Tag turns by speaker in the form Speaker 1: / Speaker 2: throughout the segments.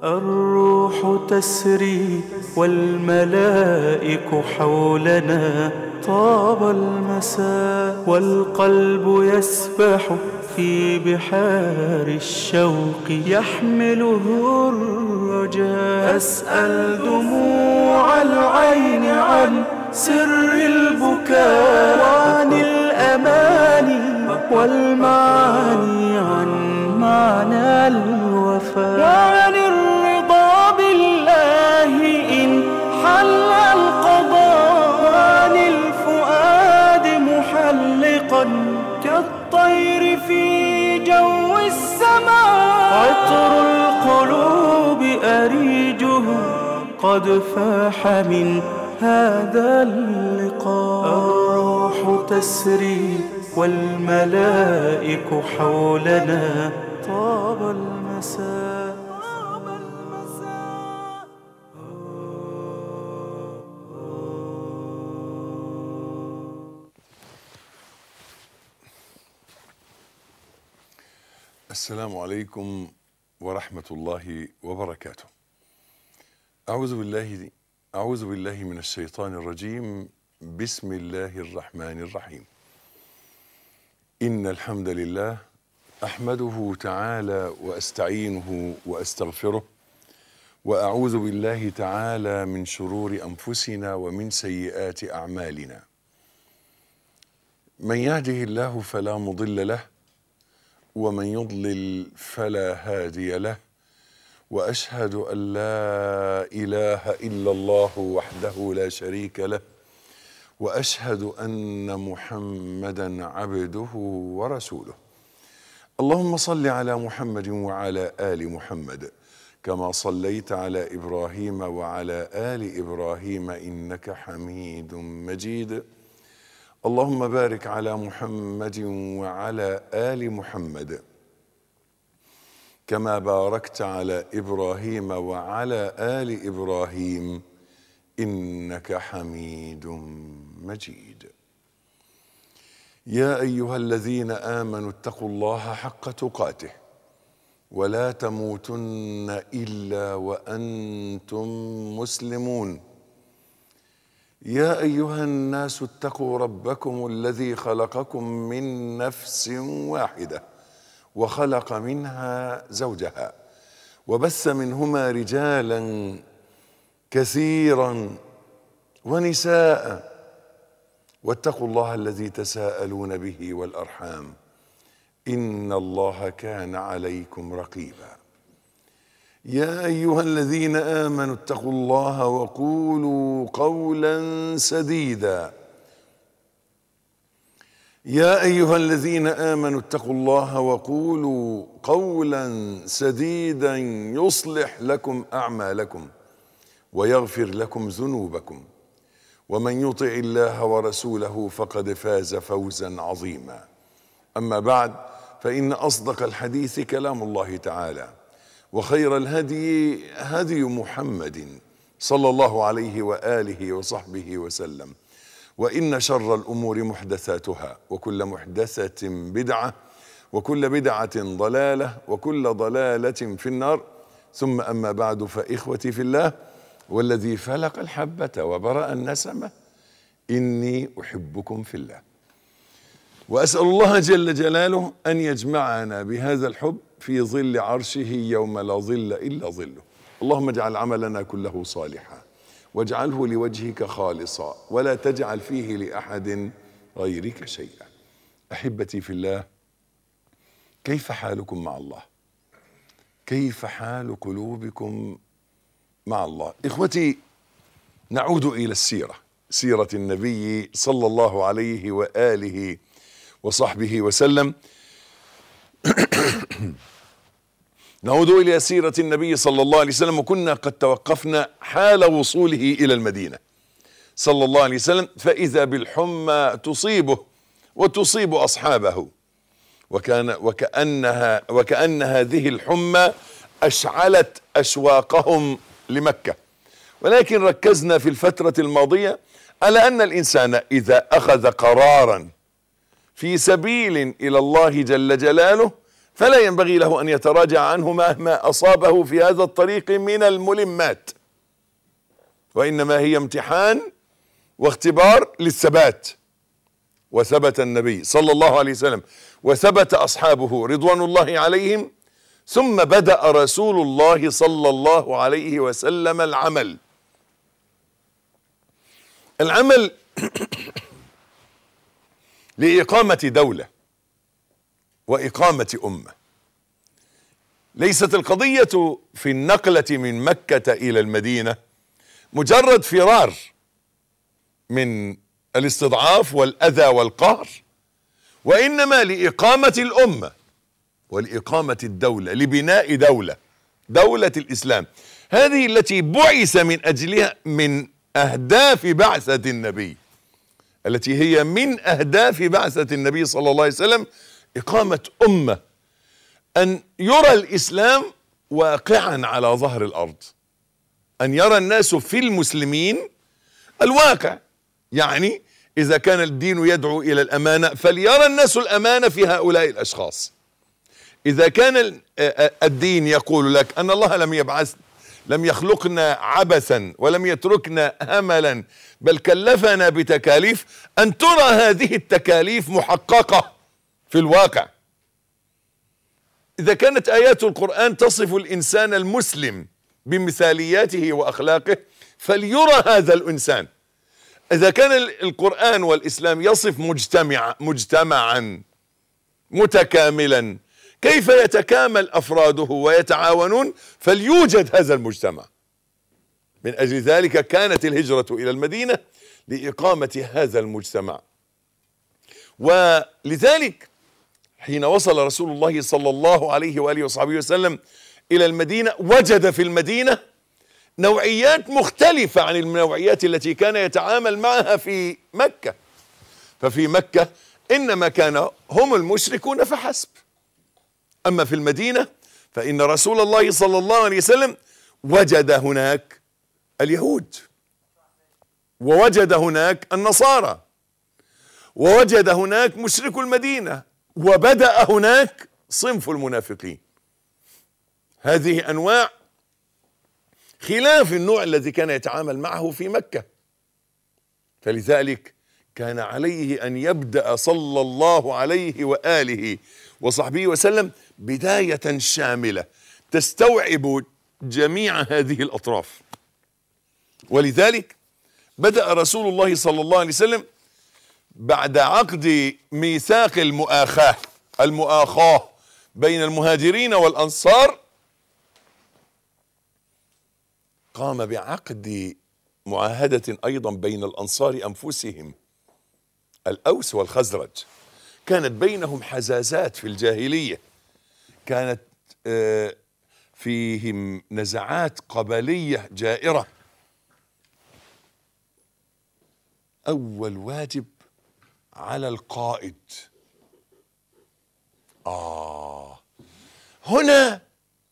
Speaker 1: الروح تسري والملائك حولنا طاب المساء والقلب يسبح في بحار الشوق يحمله الرجاء أسأل دموع العين عن سر البكاء وعن الأماني والمعاني عن معنى الوفاء وعن الرضا بالله إن حل القضاء وعن الفؤاد محلقا كالطير في جو السماء عطر القلوب أريجه قد فاح من هذا اللقاء الروح تسري والملائك حولنا طاب المساء طاب المساء
Speaker 2: السلام عليكم ورحمة الله وبركاته. أعوذ بالله أعوذ بالله من الشيطان الرجيم. بسم الله الرحمن الرحيم. إن الحمد لله أحمده تعالى وأستعينه وأستغفره وأعوذ بالله تعالى من شرور أنفسنا ومن سيئات أعمالنا. من يهده الله فلا مضل له ومن يضلل فلا هادي له واشهد ان لا اله الا الله وحده لا شريك له واشهد ان محمدا عبده ورسوله اللهم صل على محمد وعلى ال محمد كما صليت على ابراهيم وعلى ال ابراهيم انك حميد مجيد اللهم بارك على محمد وعلى ال محمد كما باركت على ابراهيم وعلى ال ابراهيم انك حميد مجيد يا ايها الذين امنوا اتقوا الله حق تقاته ولا تموتن الا وانتم مسلمون يا ايها الناس اتقوا ربكم الذي خلقكم من نفس واحده وخلق منها زوجها وبث منهما رجالا كثيرا ونساء واتقوا الله الذي تساءلون به والارحام ان الله كان عليكم رقيبا يا ايها الذين امنوا اتقوا الله وقولوا قولا سديدا يا ايها الذين امنوا اتقوا الله وقولوا قولا سديدا يصلح لكم اعمالكم ويغفر لكم ذنوبكم ومن يطع الله ورسوله فقد فاز فوزا عظيما اما بعد فان اصدق الحديث كلام الله تعالى وخير الهدي هدي محمد صلى الله عليه واله وصحبه وسلم وان شر الامور محدثاتها وكل محدثه بدعه وكل بدعه ضلاله وكل ضلاله في النار ثم اما بعد فاخوتي في الله والذي فلق الحبه وبرا النسمه اني احبكم في الله واسال الله جل جلاله ان يجمعنا بهذا الحب في ظل عرشه يوم لا ظل الا ظله اللهم اجعل عملنا كله صالحا واجعله لوجهك خالصا ولا تجعل فيه لاحد غيرك شيئا احبتي في الله كيف حالكم مع الله كيف حال قلوبكم مع الله اخوتي نعود الى السيره سيره النبي صلى الله عليه واله وصحبه وسلم نعود الى سيره النبي صلى الله عليه وسلم وكنا قد توقفنا حال وصوله الى المدينه صلى الله عليه وسلم فاذا بالحمى تصيبه وتصيب اصحابه وكان وكانها وكان هذه الحمى اشعلت اشواقهم لمكه ولكن ركزنا في الفتره الماضيه على ان الانسان اذا اخذ قرارا في سبيل الى الله جل جلاله فلا ينبغي له ان يتراجع عنه مهما اصابه في هذا الطريق من الملمات وانما هي امتحان واختبار للثبات وثبت النبي صلى الله عليه وسلم وثبت اصحابه رضوان الله عليهم ثم بدا رسول الله صلى الله عليه وسلم العمل العمل لاقامه دوله واقامه امه ليست القضيه في النقله من مكه الى المدينه مجرد فرار من الاستضعاف والاذى والقهر وانما لاقامه الامه ولاقامه الدوله لبناء دوله دوله الاسلام هذه التي بعث من اجلها من اهداف بعثه النبي التي هي من اهداف بعثه النبي صلى الله عليه وسلم اقامه امه ان يرى الاسلام واقعا على ظهر الارض ان يرى الناس في المسلمين الواقع يعني اذا كان الدين يدعو الى الامانه فليرى الناس الامانه في هؤلاء الاشخاص اذا كان الدين يقول لك ان الله لم يبعث لم يخلقنا عبثا ولم يتركنا هملا بل كلفنا بتكاليف ان ترى هذه التكاليف محققه في الواقع اذا كانت ايات القران تصف الانسان المسلم بمثالياته واخلاقه فليرى هذا الانسان اذا كان القران والاسلام يصف مجتمع مجتمعا متكاملا كيف يتكامل افراده ويتعاونون فليوجد هذا المجتمع من اجل ذلك كانت الهجره الى المدينه لاقامه هذا المجتمع ولذلك حين وصل رسول الله صلى الله عليه واله وصحبه وسلم الى المدينه وجد في المدينه نوعيات مختلفه عن النوعيات التي كان يتعامل معها في مكه ففي مكه انما كان هم المشركون فحسب اما في المدينه فان رسول الله صلى الله عليه وسلم وجد هناك اليهود ووجد هناك النصارى ووجد هناك مشرك المدينه وبدا هناك صنف المنافقين هذه انواع خلاف النوع الذي كان يتعامل معه في مكه فلذلك كان عليه ان يبدا صلى الله عليه واله وصحبه وسلم بدايه شامله تستوعب جميع هذه الاطراف ولذلك بدا رسول الله صلى الله عليه وسلم بعد عقد ميثاق المؤاخاه المؤاخاه بين المهاجرين والانصار قام بعقد معاهده ايضا بين الانصار انفسهم الاوس والخزرج كانت بينهم حزازات في الجاهليه كانت آه فيهم نزعات قبليه جائره اول واجب على القائد اه هنا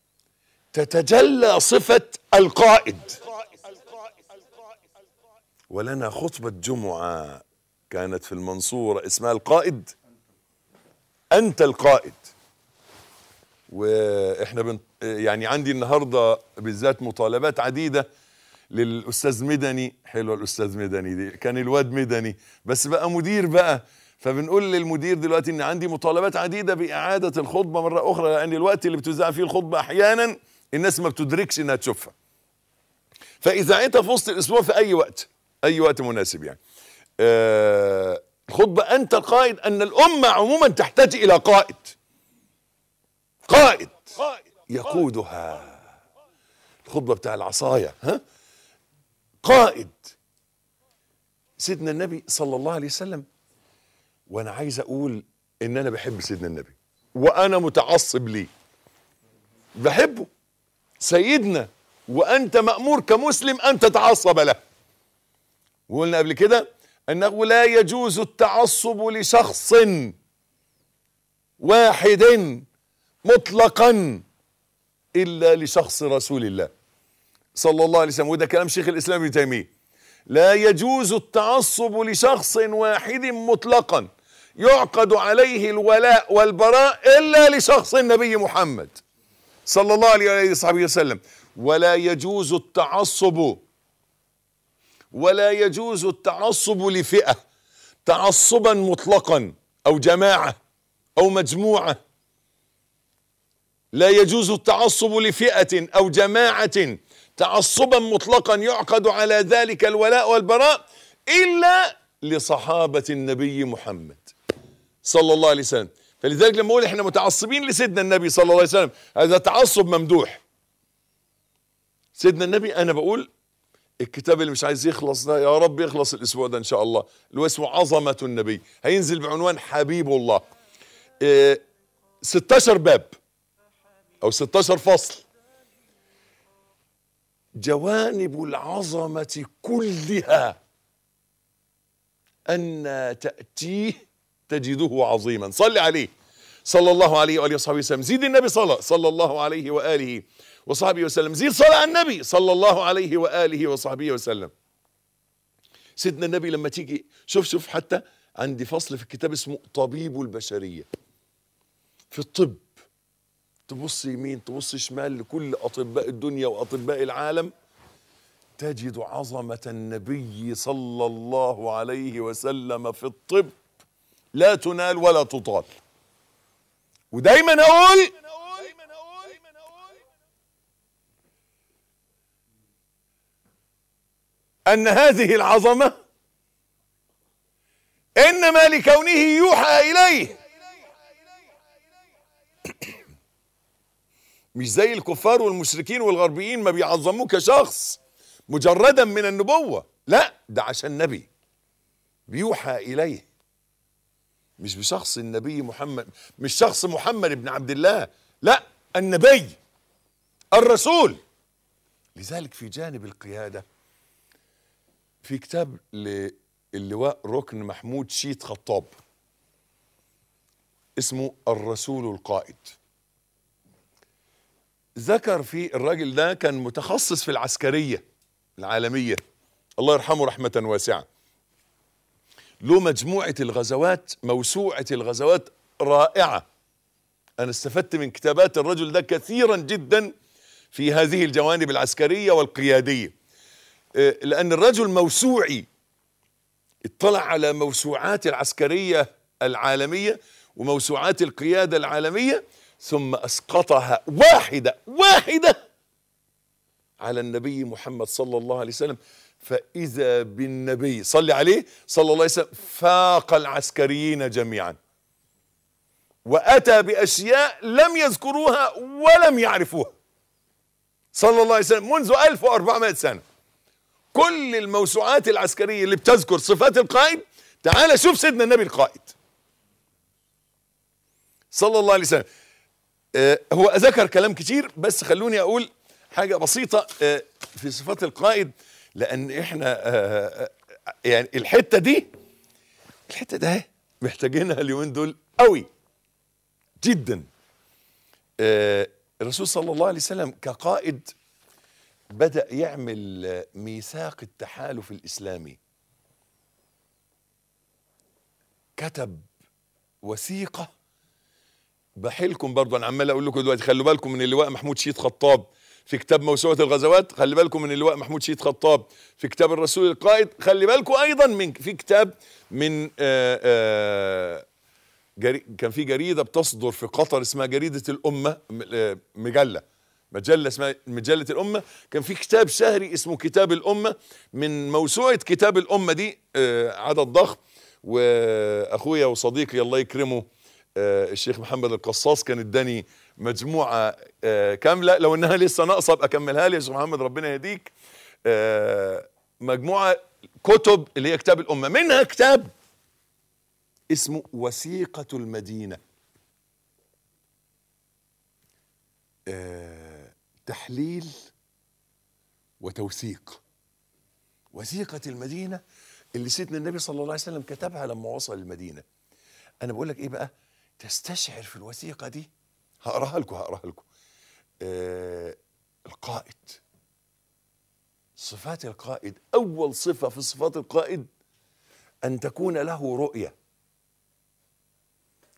Speaker 2: تتجلى صفه القائد ولنا خطبه جمعه كانت في المنصوره اسمها القائد انت القائد واحنا بن يعني عندي النهارده بالذات مطالبات عديده للاستاذ مدني حلوه الاستاذ مدني دي كان الواد مدني بس بقى مدير بقى فبنقول للمدير دلوقتي ان عندي مطالبات عديده باعاده الخطبه مره اخرى لان الوقت اللي بتذاع فيه الخطبه احيانا الناس ما بتدركش انها تشوفها فاذاعتها في وسط الاسبوع في اي وقت اي وقت مناسب يعني آه الخطبه انت القائد ان الامه عموما تحتاج الى قائد قائد يقودها الخطبه بتاع العصايه ها قائد سيدنا النبي صلى الله عليه وسلم وانا عايز اقول ان انا بحب سيدنا النبي وانا متعصب ليه بحبه سيدنا وانت مامور كمسلم ان تتعصب له وقلنا قبل كده انه لا يجوز التعصب لشخص واحد مطلقا الا لشخص رسول الله صلى الله عليه وسلم وده كلام شيخ الاسلام ابن تيميه لا يجوز التعصب لشخص واحد مطلقا يعقد عليه الولاء والبراء الا لشخص النبي محمد صلى الله عليه وآله وصحبه وسلم ولا يجوز التعصب ولا يجوز التعصب لفئة تعصبا مطلقا أو جماعة أو مجموعة لا يجوز التعصب لفئة أو جماعة تعصبا مطلقا يعقد على ذلك الولاء والبراء إلا لصحابة النبي محمد صلى الله عليه وسلم فلذلك لما اقول احنا متعصبين لسيدنا النبي صلى الله عليه وسلم هذا تعصب ممدوح سيدنا النبي انا بقول الكتاب اللي مش عايز يخلص ده يا رب يخلص الاسبوع ده ان شاء الله اللي هو اسمه عظمه النبي هينزل بعنوان حبيب الله إيه 16 باب او 16 فصل جوانب العظمه كلها ان تاتيه تجده عظيما صل عليه صلى الله عليه واله وصحبه وسلم زيد النبي صلى صلى الله عليه واله وصحبه وسلم زيد صلاه على النبي صلى الله عليه واله وصحبه وسلم سيدنا النبي لما تيجي شوف شوف حتى عندي فصل في الكتاب اسمه طبيب البشريه في الطب تبص يمين تبص شمال لكل اطباء الدنيا واطباء العالم تجد عظمه النبي صلى الله عليه وسلم في الطب لا تنال ولا تطال ودايما اقول ان هذه العظمه انما لكونه يوحى اليه مش زي الكفار والمشركين والغربيين ما بيعظموه كشخص مجردا من النبوه لا ده عشان نبي بيوحى اليه مش بشخص النبي محمد مش شخص محمد بن عبد الله لا النبي الرسول لذلك في جانب القيادة في كتاب للواء ركن محمود شيت خطاب اسمه الرسول القائد ذكر في الراجل ده كان متخصص في العسكرية العالمية الله يرحمه رحمة واسعة له مجموعة الغزوات موسوعة الغزوات رائعة أنا استفدت من كتابات الرجل ده كثيرا جدا في هذه الجوانب العسكرية والقيادية لأن الرجل موسوعي اطلع على موسوعات العسكرية العالمية وموسوعات القيادة العالمية ثم أسقطها واحدة واحدة على النبي محمد صلى الله عليه وسلم فإذا بالنبي صلي عليه صلى الله عليه وسلم فاق العسكريين جميعا وأتى بأشياء لم يذكروها ولم يعرفوها صلى الله عليه وسلم منذ 1400 سنة كل الموسوعات العسكرية اللي بتذكر صفات القائد تعال شوف سيدنا النبي القائد صلى الله عليه وسلم آه هو ذكر كلام كتير بس خلوني أقول حاجة بسيطة آه في صفات القائد لان احنا آه يعني الحته دي الحته ده محتاجينها اليومين دول قوي جدا آه الرسول صلى الله عليه وسلم كقائد بدا يعمل ميثاق التحالف الاسلامي كتب وثيقه بحيلكم برضه انا عمال اقول لكم دلوقتي خلوا بالكم من اللواء محمود شيد خطاب في كتاب موسوعة الغزوات خلي بالكم من اللواء محمود شيد خطاب في كتاب الرسول القائد خلي بالكم أيضا من في كتاب من آآ آآ جري كان في جريدة بتصدر في قطر اسمها جريدة الأمة مجلة مجلة اسمها مجلة الأمة كان في كتاب شهري اسمه كتاب الأمة من موسوعة كتاب الأمة دي عدد ضخم وأخويا وصديقي الله يكرمه الشيخ محمد القصاص كان اداني مجموعه كامله لو انها لسه ناقصه ابقى اكملها لي يا شيخ محمد ربنا يهديك مجموعه كتب اللي هي كتاب الامه منها كتاب اسمه وثيقه المدينه تحليل وتوثيق وثيقه المدينه اللي سيدنا النبي صلى الله عليه وسلم كتبها لما وصل المدينه انا بقول لك ايه بقى تستشعر في الوثيقه دي هقراها لكم هقراها لكم آه القائد صفات القائد اول صفه في صفات القائد ان تكون له رؤيه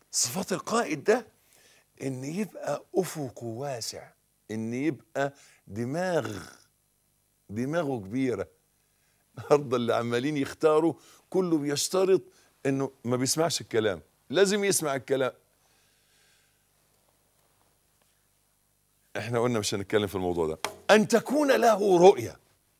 Speaker 2: صفات القائد ده ان يبقى افقه واسع ان يبقى دماغ دماغه كبيره النهارده اللي عمالين يختاروا كله بيشترط انه ما بيسمعش الكلام لازم يسمع الكلام احنا قلنا مش هنتكلم في الموضوع ده ان تكون له رؤيه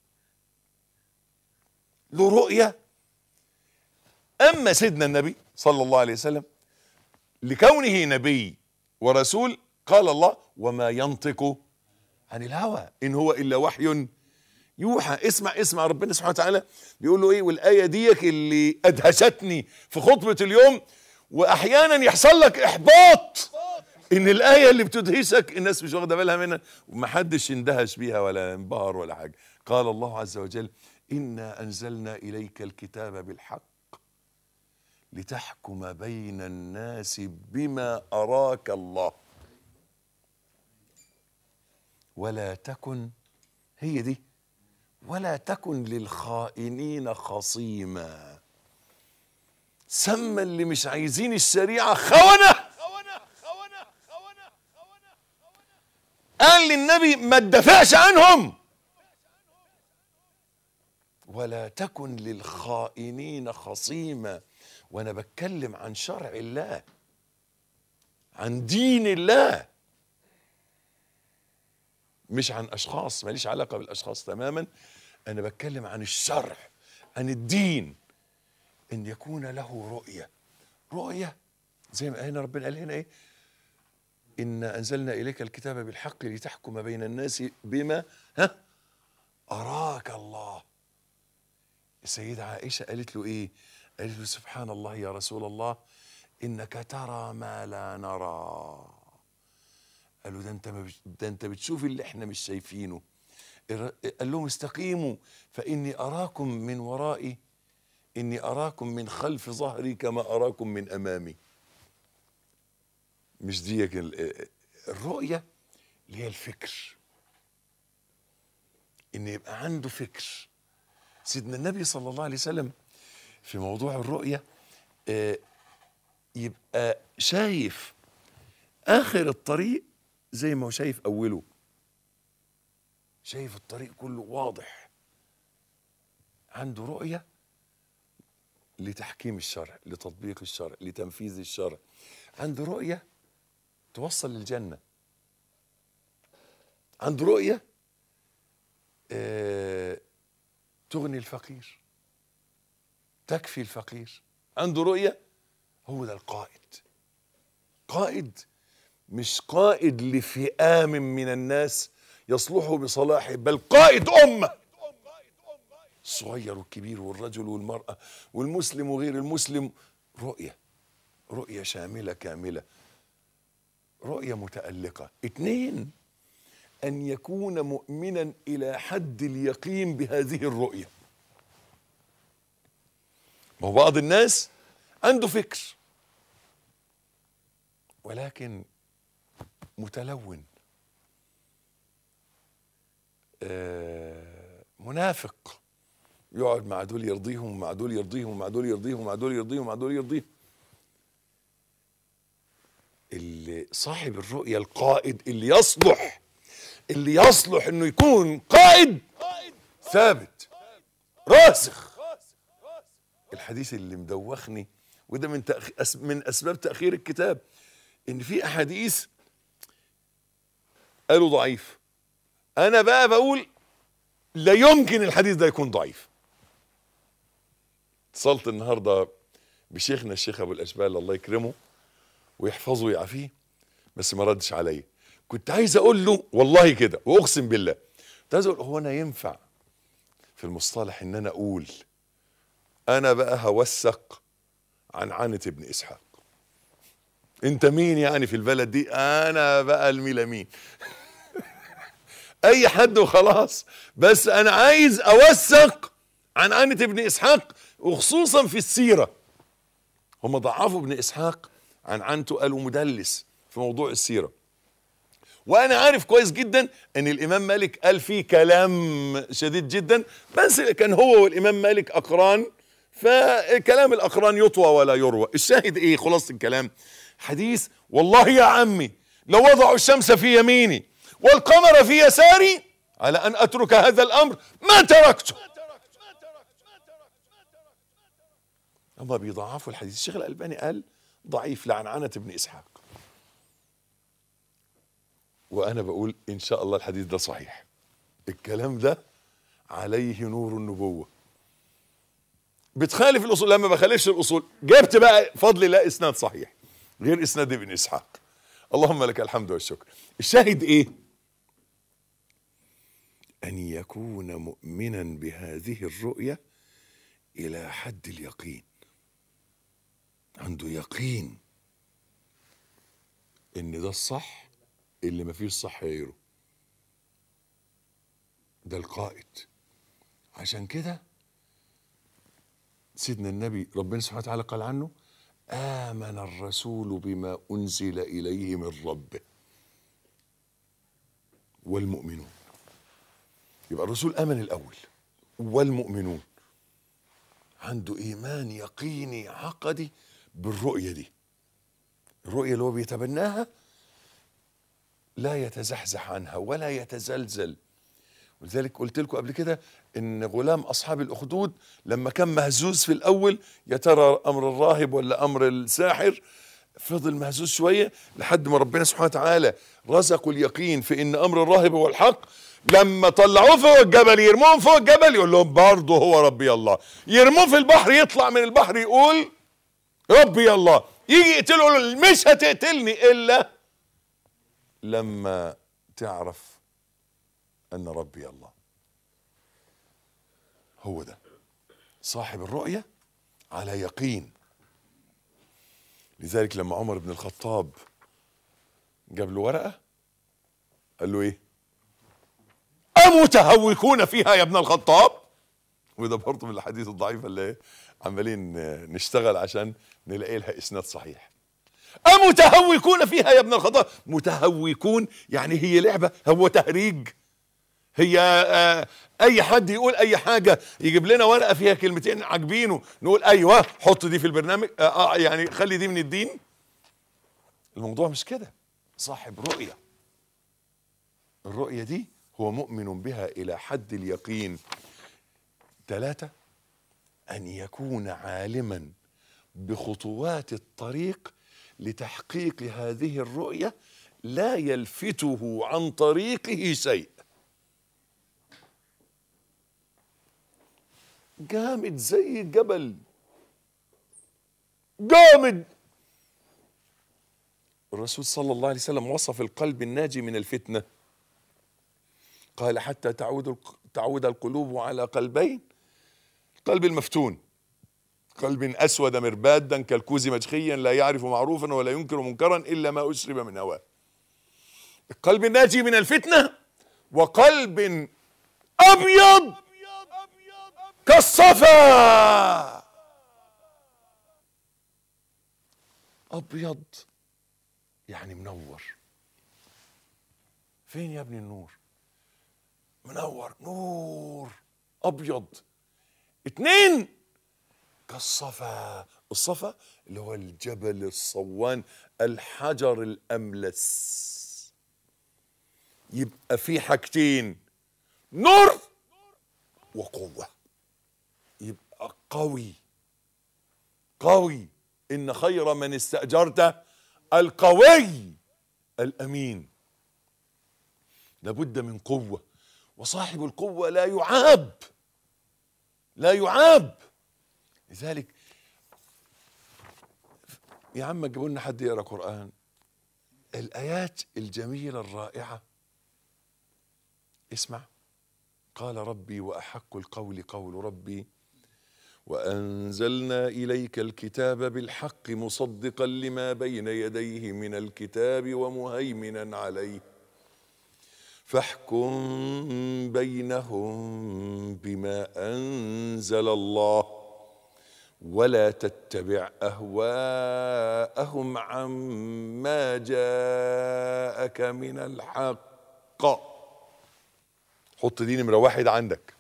Speaker 2: له رؤيه اما سيدنا النبي صلى الله عليه وسلم لكونه نبي ورسول قال الله وما ينطق عن الهوى ان هو الا وحي يوحى اسمع اسمع ربنا سبحانه وتعالى بيقول له ايه والايه ديك اللي ادهشتني في خطبه اليوم واحيانا يحصل لك احباط ان الايه اللي بتدهشك الناس مش واخده بالها منها ومحدش اندهش بيها ولا انبهر ولا حاجه قال الله عز وجل انا انزلنا اليك الكتاب بالحق لتحكم بين الناس بما اراك الله ولا تكن هي دي ولا تكن للخائنين خصيما سمى اللي مش عايزين الشريعه خونه قال للنبي ما تدافعش عنهم ولا تكن للخائنين خصيما وانا بتكلم عن شرع الله عن دين الله مش عن اشخاص ماليش علاقه بالاشخاص تماما انا بتكلم عن الشرع عن الدين ان يكون له رؤيه رؤيه زي ما هنا ربنا قال هنا ايه إنا أنزلنا إليك الكتاب بالحق لتحكم بين الناس بما ها أراك الله السيدة عائشة قالت له إيه قالت له سبحان الله يا رسول الله إنك ترى ما لا نرى قال له ده أنت ما بش- ده أنت بتشوف اللي إحنا مش شايفينه الر- قال لهم استقيموا فإني أراكم من ورائي إني أراكم من خلف ظهري كما أراكم من أمامي مش ديك ال- الرؤية اللي هي الفكر ان يبقى عنده فكر سيدنا النبي صلى الله عليه وسلم في موضوع الرؤية آه، يبقى شايف آخر الطريق زي ما هو شايف أوله شايف الطريق كله واضح عنده رؤية لتحكيم الشرع لتطبيق الشرع لتنفيذ الشرع عنده رؤية توصل للجنة عنده رؤية آه، تغني الفقير تكفي الفقير عنده رؤية هو ده القائد قائد مش قائد لفئام من الناس يصلح بصلاحه بل قائد أمة الصغير والكبير والرجل والمرأة والمسلم وغير المسلم رؤية رؤية شاملة كاملة رؤية متألقة اثنين أن يكون مؤمنا إلى حد اليقين بهذه الرؤية ما هو بعض الناس عنده فكر ولكن متلون آه، منافق يقعد مع دول يرضيهم ومع دول يرضيهم ومع دول يرضيهم ومع دول يرضيهم ومع دول يرضيهم اللي صاحب الرؤية القائد اللي يصلح اللي يصلح انه يكون قائد ثابت راسخ الحديث اللي مدوخني وده من تأخ... أس- من اسباب تاخير الكتاب ان في احاديث قالوا ضعيف انا بقى بقول لا يمكن الحديث ده يكون ضعيف اتصلت النهارده بشيخنا الشيخ ابو الاشبال الله يكرمه ويحفظه ويعافيه بس ما ردش عليا كنت عايز اقول له والله كده واقسم بالله كنت عايز اقول هو انا ينفع في المصطلح ان انا اقول انا بقى هوثق عن عنة ابن اسحاق انت مين يعني في البلد دي انا بقى الميلامين اي حد وخلاص بس انا عايز اوثق عن عنة ابن اسحاق وخصوصا في السيره هم ضعفوا ابن اسحاق عن عنته قالوا مدلس في موضوع السيره وانا عارف كويس جدا ان الامام مالك قال فيه كلام شديد جدا بس كان هو والامام مالك اقران فكلام الاقران يطوى ولا يروى الشاهد ايه خلاص الكلام حديث والله يا عمي لو وضعوا الشمس في يميني والقمر في يساري على ان اترك هذا الامر ما تركته هم بيضعفوا الحديث الشيخ الالباني قال ضعيف لعنعنة ابن اسحاق وانا بقول ان شاء الله الحديث ده صحيح الكلام ده عليه نور النبوه بتخالف الاصول لما بخالفش الاصول جبت بقى فضل الله اسناد صحيح غير اسناد ابن اسحاق اللهم لك الحمد والشكر الشاهد ايه ان يكون مؤمنا بهذه الرؤيه الى حد اليقين عنده يقين ان ده الصح اللي ما فيش صح غيره ده القائد عشان كده سيدنا النبي ربنا سبحانه وتعالى قال عنه آمن الرسول بما أنزل إليه من ربه والمؤمنون يبقى الرسول آمن الأول والمؤمنون عنده إيمان يقيني عقدي بالرؤية دي الرؤية اللي هو بيتبناها لا يتزحزح عنها ولا يتزلزل ولذلك قلت لكم قبل كده ان غلام اصحاب الاخدود لما كان مهزوز في الاول يا ترى امر الراهب ولا امر الساحر فضل مهزوز شويه لحد ما ربنا سبحانه وتعالى رزقه اليقين في ان امر الراهب هو الحق لما طلعوه فوق الجبل يرموهم فوق الجبل يقول لهم برضه هو ربي الله يرموه في البحر يطلع من البحر يقول ربي الله يجي يقتله يقول له مش هتقتلني الا لما تعرف ان ربي الله هو ده صاحب الرؤيه على يقين لذلك لما عمر بن الخطاب جاب له ورقه قال له ايه امتهوكون فيها يا ابن الخطاب وده برضه من الاحاديث الضعيفه اللي إيه؟ عمالين نشتغل عشان نلاقي لها اسناد صحيح أمتهوكون فيها يا ابن الخطاب متهوكون يعني هي لعبة هو تهريج هي آه اي حد يقول اي حاجة يجيب لنا ورقة فيها كلمتين عاجبينه نقول ايوه حط دي في البرنامج آه آه يعني خلي دي من الدين الموضوع مش كده صاحب رؤية الرؤية دي هو مؤمن بها الى حد اليقين ثلاثة ان يكون عالما بخطوات الطريق لتحقيق هذه الرؤية لا يلفته عن طريقه شيء جامد زي الجبل جامد الرسول صلى الله عليه وسلم وصف القلب الناجي من الفتنة قال حتى تعود تعود القلوب على قلبين قلب المفتون قلب اسود مربادا كالكوز مجخيا لا يعرف معروفا ولا ينكر منكرا الا ما اشرب من هواه القلب الناجي من الفتنه وقلب ابيض كالصفا ابيض يعني منور فين يا ابني النور منور نور ابيض اتنين كالصفا الصفا اللي هو الجبل الصوان الحجر الاملس يبقى في حاجتين نور وقوه يبقى قوي قوي ان خير من استاجرت القوي الامين لابد من قوه وصاحب القوه لا يعاب لا يعاب لذلك يا عم جيبوا لنا حد يقرا قران الايات الجميله الرائعه اسمع قال ربي واحق القول قول ربي وانزلنا اليك الكتاب بالحق مصدقا لما بين يديه من الكتاب ومهيمنا عليه فاحكم بينهم بما انزل الله ولا تتبع اهواءهم عما جاءك من الحق حط دي نمره واحد عندك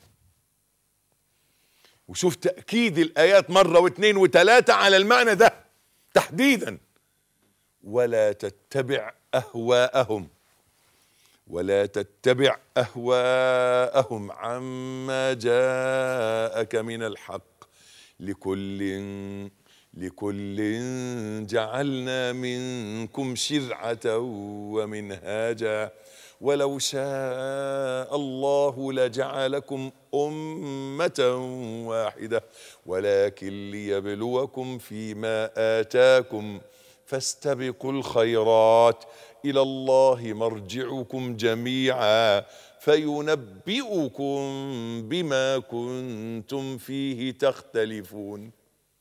Speaker 2: وشوف تاكيد الايات مره واثنين وثلاثه على المعنى ده تحديدا ولا تتبع اهواءهم ولا تتبع اهواءهم عما جاءك من الحق لكل لكل جعلنا منكم شرعه ومنهاجا ولو شاء الله لجعلكم امه واحده ولكن ليبلوكم فيما اتاكم فاستبقوا الخيرات الى الله مرجعكم جميعا فينبئكم بما كنتم فيه تختلفون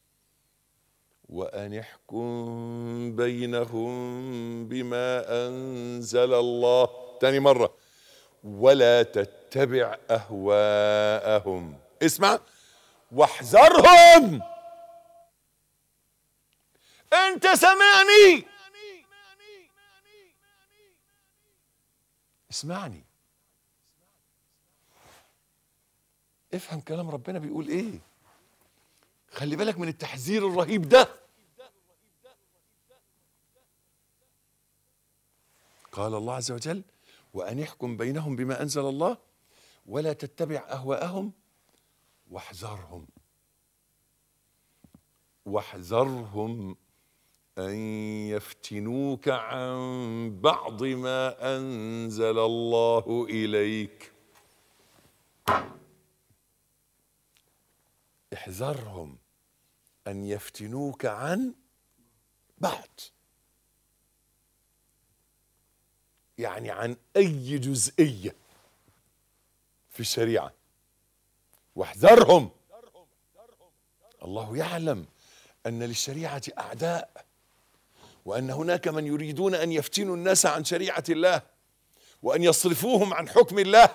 Speaker 2: وان احكم بينهم بما انزل الله تاني مره ولا تتبع اهواءهم اسمع واحذرهم انت سمعني اسمعني افهم كلام ربنا بيقول ايه خلي بالك من التحذير الرهيب ده قال الله عز وجل وان يحكم بينهم بما انزل الله ولا تتبع اهواءهم واحذرهم واحذرهم ان يفتنوك عن بعض ما انزل الله اليك احذرهم ان يفتنوك عن بعض يعني عن اي جزئيه في الشريعه واحذرهم الله يعلم ان للشريعه اعداء وان هناك من يريدون ان يفتنوا الناس عن شريعه الله وان يصرفوهم عن حكم الله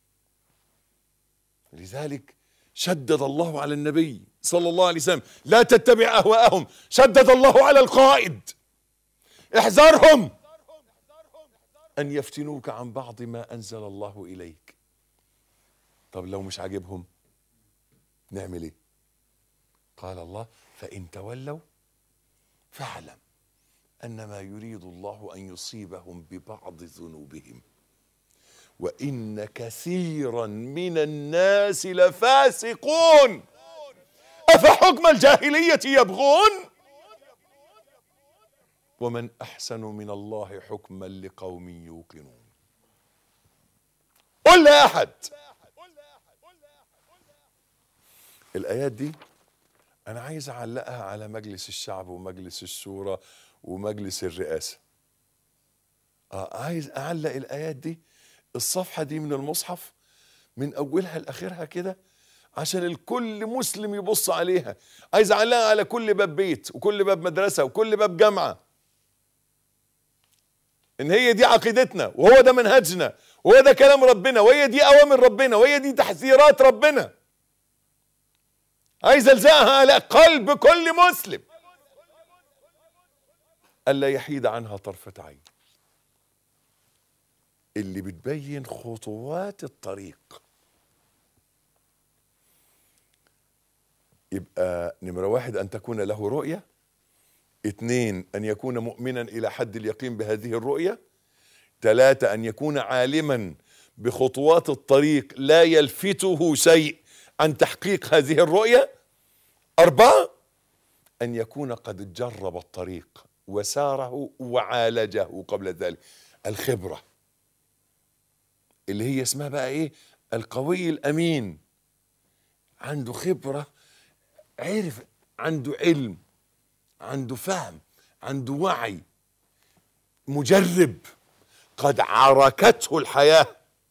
Speaker 2: لذلك شدد الله على النبي صلى الله عليه وسلم لا تتبع اهواءهم شدد الله على القائد احذرهم ان يفتنوك عن بعض ما انزل الله اليك طب لو مش عاجبهم نعمل ايه قال الله فان تولوا فاعلم انما يريد الله ان يصيبهم ببعض ذنوبهم وان كثيرا من الناس لفاسقون افحكم الجاهليه يبغون ومن احسن من الله حكما لقوم يوقنون قل لا احد الايات دي انا عايز اعلقها على مجلس الشعب ومجلس الشورى ومجلس الرئاسه آه عايز اعلق الايات دي الصفحه دي من المصحف من اولها لاخرها كده عشان الكل مسلم يبص عليها عايز اعلقها على كل باب بيت وكل باب مدرسه وكل باب جامعه ان هي دي عقيدتنا وهو ده منهجنا وهو ده كلام ربنا وهي دي اوامر ربنا وهي دي تحذيرات ربنا عايز الزقها على قلب كل مسلم الا يحيد عنها طرفه عين اللي بتبين خطوات الطريق يبقى نمرة واحد أن تكون له رؤية اثنين أن يكون مؤمنا إلى حد اليقين بهذه الرؤية ثلاثة أن يكون عالما بخطوات الطريق لا يلفته شيء عن تحقيق هذه الرؤية أربعة أن يكون قد جرب الطريق وساره وعالجه قبل ذلك الخبرة اللي هي اسمها بقى ايه القوي الامين عنده خبره عرف عنده علم عنده فهم عنده وعي مجرب قد عركته الحياه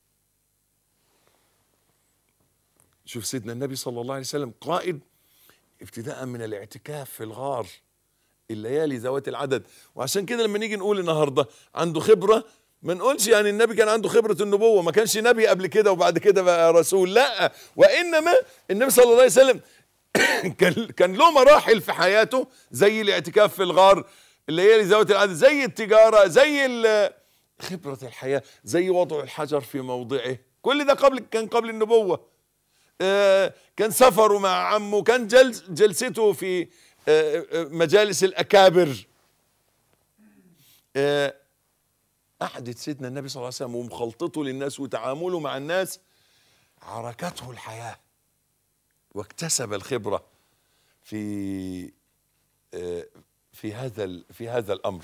Speaker 2: شوف سيدنا النبي صلى الله عليه وسلم قائد ابتداء من الاعتكاف في الغار الليالي ذوات العدد وعشان كده لما نيجي نقول النهارده عنده خبره ما نقولش يعني النبي كان عنده خبرة النبوة ما كانش نبي قبل كده وبعد كده بقى رسول لا وإنما النبي صلى الله عليه وسلم كان كان له مراحل في حياته زي الاعتكاف في الغار الليالي ذوات العدد زي التجارة زي خبرة الحياة زي وضع الحجر في موضعه كل ده قبل كان قبل النبوة آه كان سفره مع عمه كان جلس جلسته في آه مجالس الأكابر آه، قعدة سيدنا النبي صلى الله عليه وسلم ومخالطته للناس وتعامله مع الناس عركته الحياة واكتسب الخبرة في آه، في هذا ال- في هذا الأمر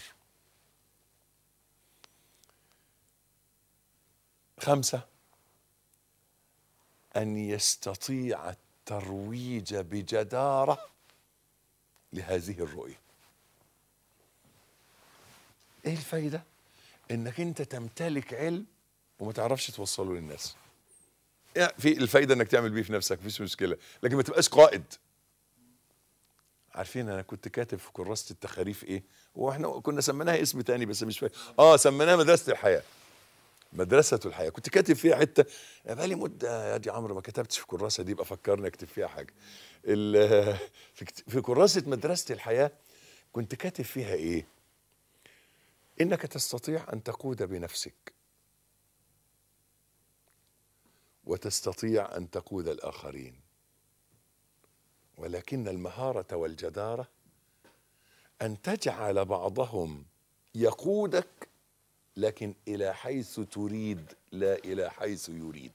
Speaker 2: خمسة أن يستطيع الترويج بجدارة لهذه الرؤية ايه الفايدة انك انت تمتلك علم وما تعرفش توصله للناس يعني في الفايدة انك تعمل بيه في نفسك مفيش مشكلة لكن ما تبقاش قائد عارفين انا كنت كاتب في كراسة التخاريف ايه هو احنا كنا سميناها اسم تاني بس مش فاكر اه سميناها مدرسة الحياة مدرسة الحياة كنت كاتب فيها حتة بقالي مدة يا دي عمرو ما كتبتش في الكراسة دي بقى فكرني اكتب فيها حاجة ال- في كت- في كراسة مدرسة الحياة كنت كاتب فيها ايه انك تستطيع ان تقود بنفسك وتستطيع ان تقود الاخرين ولكن المهاره والجداره ان تجعل بعضهم يقودك لكن الى حيث تريد لا الى حيث يريد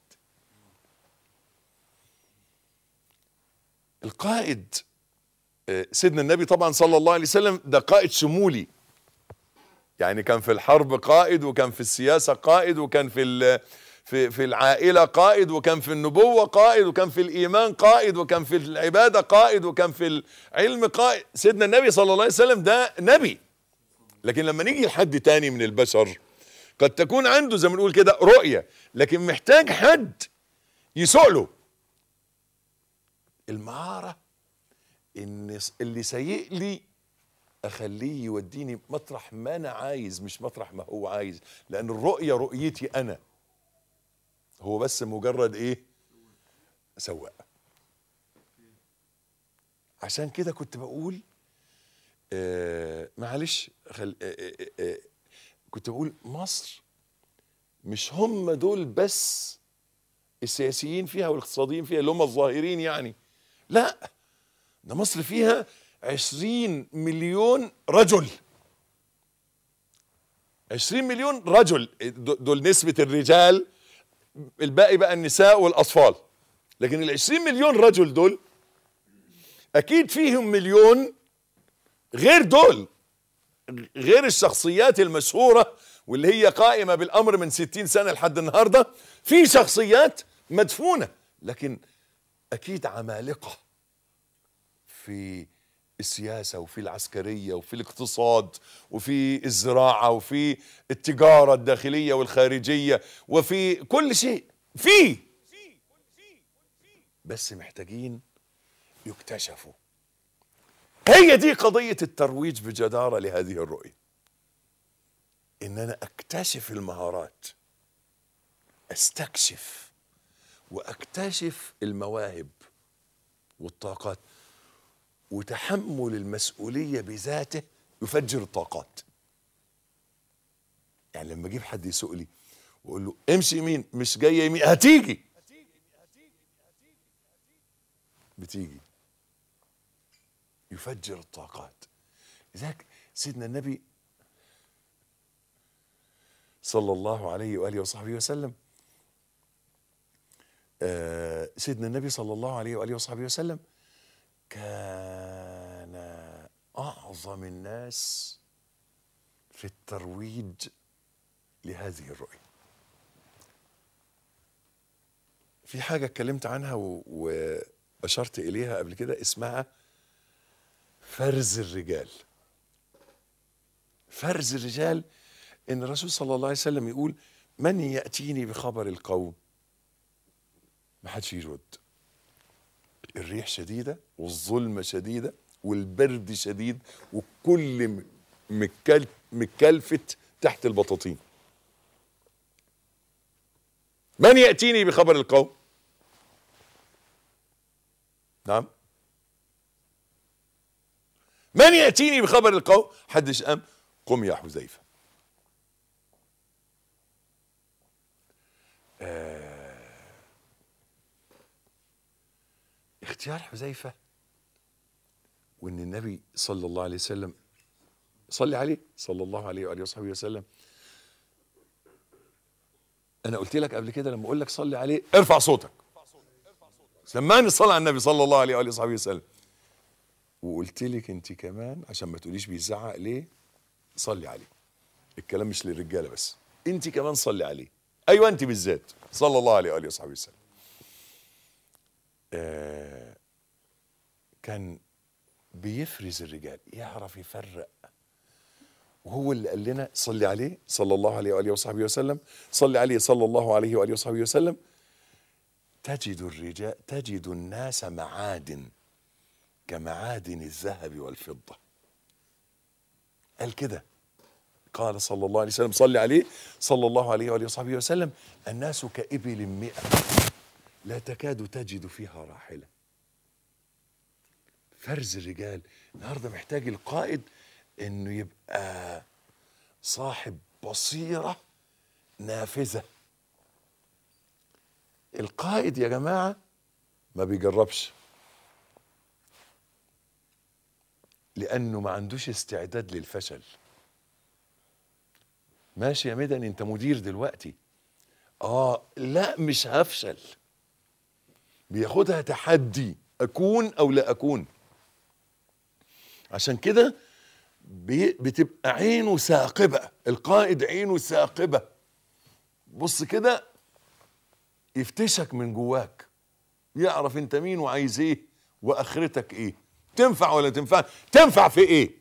Speaker 2: القائد آه، سيدنا النبي طبعا صلى الله عليه وسلم ده قائد شمولي يعني كان في الحرب قائد وكان في السياسة قائد وكان في ال- في في العائلة قائد وكان في النبوة قائد وكان في الإيمان قائد وكان في العبادة قائد وكان في العلم قائد سيدنا النبي صلى الله عليه وسلم ده نبي لكن لما نيجي لحد تاني من البشر قد تكون عنده زي ما نقول كده رؤية لكن محتاج حد يسوق له المهارة ان اللي سيء لي اخليه يوديني مطرح ما انا عايز مش مطرح ما هو عايز لان الرؤيه رؤيتي انا هو بس مجرد ايه سواق عشان كده كنت بقول آه معلش خل آه آه آه كنت بقول مصر مش هم دول بس السياسيين فيها والاقتصاديين فيها اللي هم الظاهرين يعني لا ده مصر فيها عشرين مليون رجل عشرين مليون رجل دول نسبة الرجال الباقي بقى النساء والأطفال لكن العشرين مليون رجل دول أكيد فيهم مليون غير دول غير الشخصيات المشهورة واللي هي قائمة بالأمر من ستين سنة لحد النهاردة في شخصيات مدفونة لكن أكيد عمالقة في السياسة وفي العسكرية وفي الاقتصاد وفي الزراعة وفي التجارة الداخلية والخارجية وفي كل شيء في بس محتاجين يكتشفوا هي دي قضية الترويج بجدارة لهذه الرؤية ان انا اكتشف المهارات استكشف واكتشف المواهب والطاقات وتحمل المسؤولية بذاته يفجر الطاقات يعني لما اجيب حد يسوق لي واقول له امشي يمين مش جايه يمين هتيجي بتيجي يفجر الطاقات لذلك سيدنا النبي صلى الله عليه واله وصحبه وسلم آه سيدنا النبي صلى الله عليه واله وصحبه وسلم كان اعظم الناس في الترويج لهذه الرؤيه في حاجه اتكلمت عنها و... واشرت اليها قبل كده اسمها فرز الرجال فرز الرجال ان الرسول صلى الله عليه وسلم يقول من ياتيني بخبر القوم ما حدش يرد الريح شديده والظلمه شديده والبرد شديد وكل م- مكل متكلفت تحت البطاطين من ياتيني بخبر القوم نعم من ياتيني بخبر القوم حدش قام قم يا حذيفه اختيار حذيفه وان النبي صلى الله عليه وسلم صلي عليه صلى الله عليه واله وصحبه وسلم انا قلت لك قبل كده لما اقول لك صلي عليه ارفع صوتك سمعني الصلاه على النبي صلى الله عليه واله وصحبه وسلم وقلت لك انت كمان عشان ما تقوليش بيزعق ليه صلي عليه الكلام مش للرجاله بس انت كمان صلي عليه ايوه انت بالذات صلى الله عليه واله وصحبه وسلم آه كان بيفرز الرجال يعرف يفرق وهو اللي قال لنا صلي عليه صلى الله عليه واله وصحبه وسلم صلي عليه صلى الله عليه واله وصحبه وسلم تجد الرجال تجد الناس معادن كمعادن الذهب والفضه قال كده قال صلى الله عليه وسلم صلي عليه صلى الله عليه واله وصحبه وسلم الناس كإبل مئة لا تكاد تجد فيها راحله فرز الرجال النهارده محتاج القائد انه يبقى صاحب بصيره نافذه القائد يا جماعه ما بيجربش لانه ما عندوش استعداد للفشل ماشي يا مدني انت مدير دلوقتي اه لا مش هفشل بياخدها تحدي اكون او لا اكون عشان كده بي- بتبقى عينه ثاقبه القائد عينه ثاقبه بص كده يفتشك من جواك يعرف انت مين وعايز ايه واخرتك ايه تنفع ولا تنفع تنفع في ايه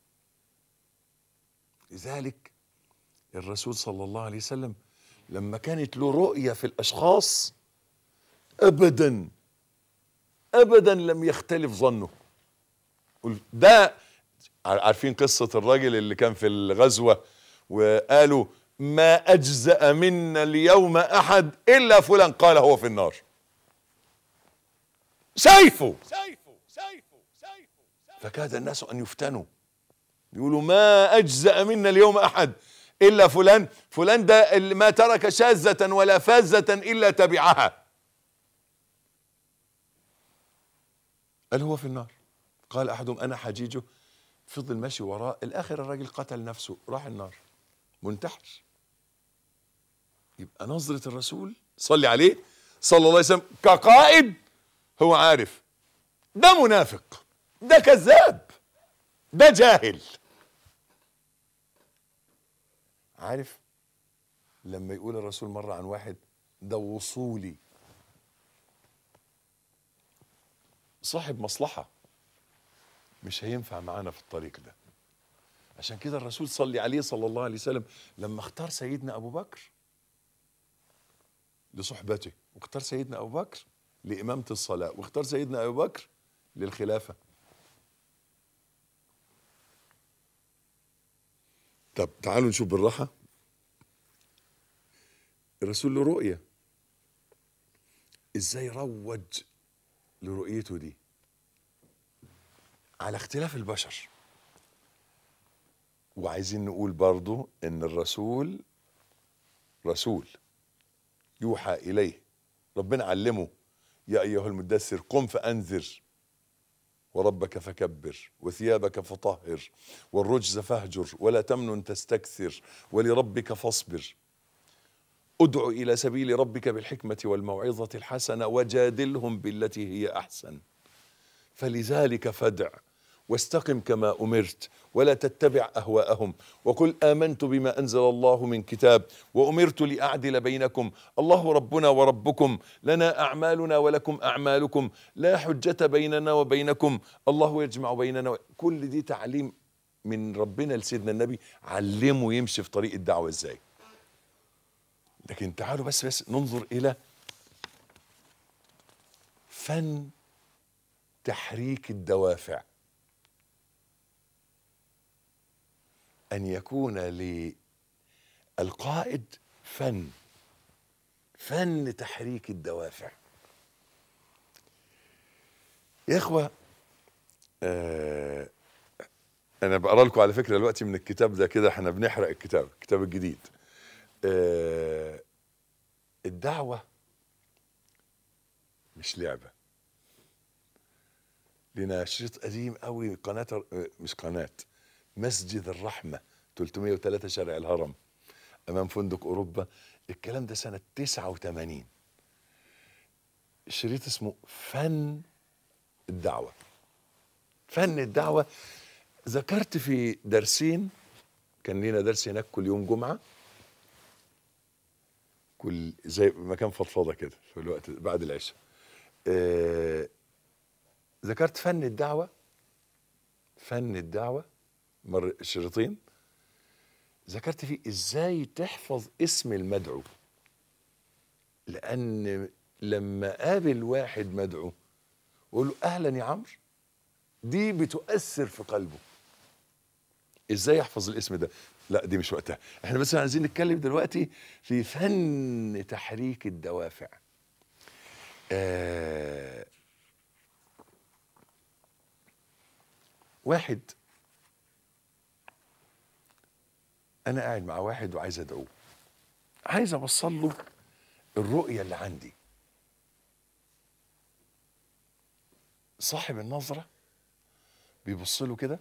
Speaker 2: لذلك الرسول صلى الله عليه وسلم لما كانت له رؤيه في الاشخاص ابدا ابدا لم يختلف ظنه قل- ده ع- عارفين قصة الراجل اللي كان في الغزوة وقالوا ما أجزأ منا اليوم أحد إلا فلان قال هو في النار سيفه فكاد الناس أن يفتنوا يقولوا ما أجزأ منا اليوم أحد إلا فلان فلان ده اللي ما ترك شاذة ولا فازة إلا تبعها قال هو في النار قال احدهم انا حجيجه فضل ماشي وراه الاخر الراجل قتل نفسه راح النار منتحر يبقى نظرة الرسول صلي عليه صلى الله عليه وسلم كقائد هو عارف ده منافق ده كذاب ده جاهل عارف لما يقول الرسول مرة عن واحد ده وصولي صاحب مصلحة مش هينفع معانا في الطريق ده عشان كده الرسول صلي عليه صلى الله عليه وسلم لما اختار سيدنا أبو بكر لصحبته واختار سيدنا أبو بكر لإمامة الصلاة واختار سيدنا أبو بكر للخلافة طب تعالوا نشوف بالراحة الرسول له رؤية ازاي روج لرؤيته دي على اختلاف البشر وعايزين نقول برضو ان الرسول رسول يوحى اليه ربنا علمه يا ايها المدثر قم فانذر وربك فكبر وثيابك فطهر والرجز فاهجر ولا تمنن تستكثر ولربك فاصبر ادع الى سبيل ربك بالحكمه والموعظه الحسنه وجادلهم بالتي هي احسن فلذلك فادع واستقم كما امرت ولا تتبع اهواءهم وقل امنت بما انزل الله من كتاب وامرت لاعدل بينكم الله ربنا وربكم لنا اعمالنا ولكم اعمالكم لا حجه بيننا وبينكم الله يجمع بيننا و... كل دي تعليم من ربنا لسيدنا النبي علمه يمشي في طريق الدعوه ازاي لكن تعالوا بس بس ننظر الى فن تحريك الدوافع ان يكون للقائد فن فن تحريك الدوافع يا اخوه آه انا بقرا لكم على فكره دلوقتي من الكتاب ده كده احنا بنحرق الكتاب الكتاب الجديد آه الدعوه مش لعبه لنا شريط قديم قوي قناه آه، مش قناه مسجد الرحمة 303 شارع الهرم أمام فندق أوروبا الكلام ده سنة 89 شريط اسمه فن الدعوة فن الدعوة ذكرت في درسين كان لنا درس هناك كل يوم جمعة كل زي مكان فضفضة كده في الوقت بعد العشاء آه ذكرت فن الدعوة فن الدعوة مر شريطين ذكرت فيه ازاي تحفظ اسم المدعو لان لما قابل واحد مدعو وقول له اهلا يا عمرو دي بتؤثر في قلبه ازاي يحفظ الاسم ده لا دي مش وقتها احنا بس عايزين نتكلم دلوقتي في فن تحريك الدوافع آه واحد انا قاعد مع واحد وعايز ادعوه عايز اوصل له الرؤيه اللي عندي صاحب النظره بيبص له كده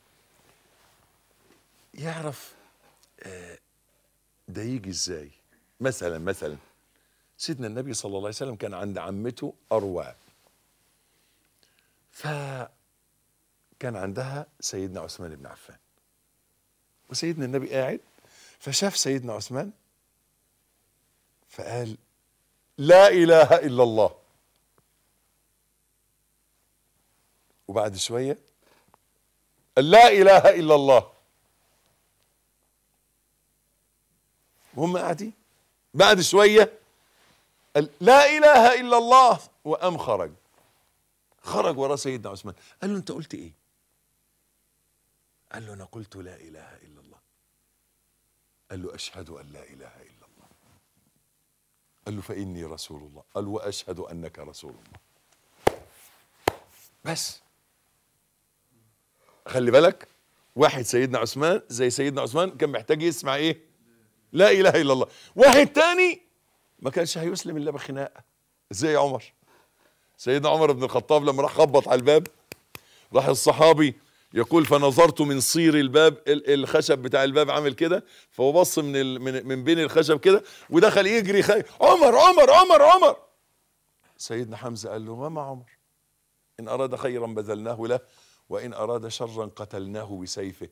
Speaker 2: يعرف آه، ده يجي ازاي مثلا مثلا سيدنا النبي صلى الله عليه وسلم كان عند عمته اروى فكان عندها سيدنا عثمان بن عفان وسيدنا النبي قاعد فشاف سيدنا عثمان فقال لا اله الا الله وبعد شويه قال لا اله الا الله وهم قاعدين بعد شويه قال لا اله الا الله وقام خرج خرج ورا سيدنا عثمان قال له انت قلت ايه قال له انا قلت لا اله الا الله قال له اشهد ان لا اله الا الله قال له فاني رسول الله قال واشهد انك رسول الله بس خلي بالك واحد سيدنا عثمان زي سيدنا عثمان كان محتاج يسمع ايه لا اله الا الله واحد تاني ما كانش هيسلم الا بخناقه زي عمر سيدنا عمر بن الخطاب لما راح خبط على الباب راح الصحابي يقول فنظرت من صير الباب ال- الخشب بتاع الباب عامل كده فهو بص من ال من, من بين الخشب كده ودخل يجري خي... عمر عمر عمر عمر سيدنا حمزه قال له وما عمر ان اراد خيرا بذلناه له وان اراد شرا قتلناه بسيفه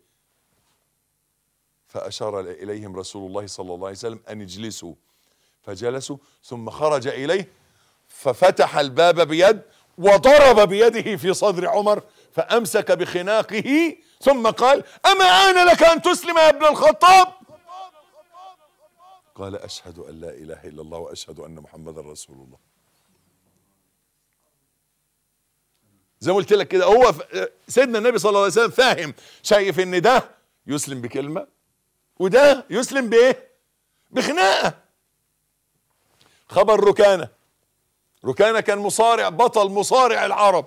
Speaker 2: فاشار اليهم رسول الله صلى الله عليه وسلم ان اجلسوا فجلسوا ثم خرج اليه ففتح الباب بيد وضرب بيده في صدر عمر فامسك بخناقه ثم قال اما ان لك ان تسلم يا ابن الخطاب قال اشهد ان لا اله الا الله واشهد ان محمدا رسول الله زي ما قلت لك كده هو ف- سيدنا النبي صلى الله عليه وسلم فاهم شايف ان ده يسلم بكلمه وده يسلم بايه بخناقه خبر ركانه ركانه كان مصارع بطل مصارع العرب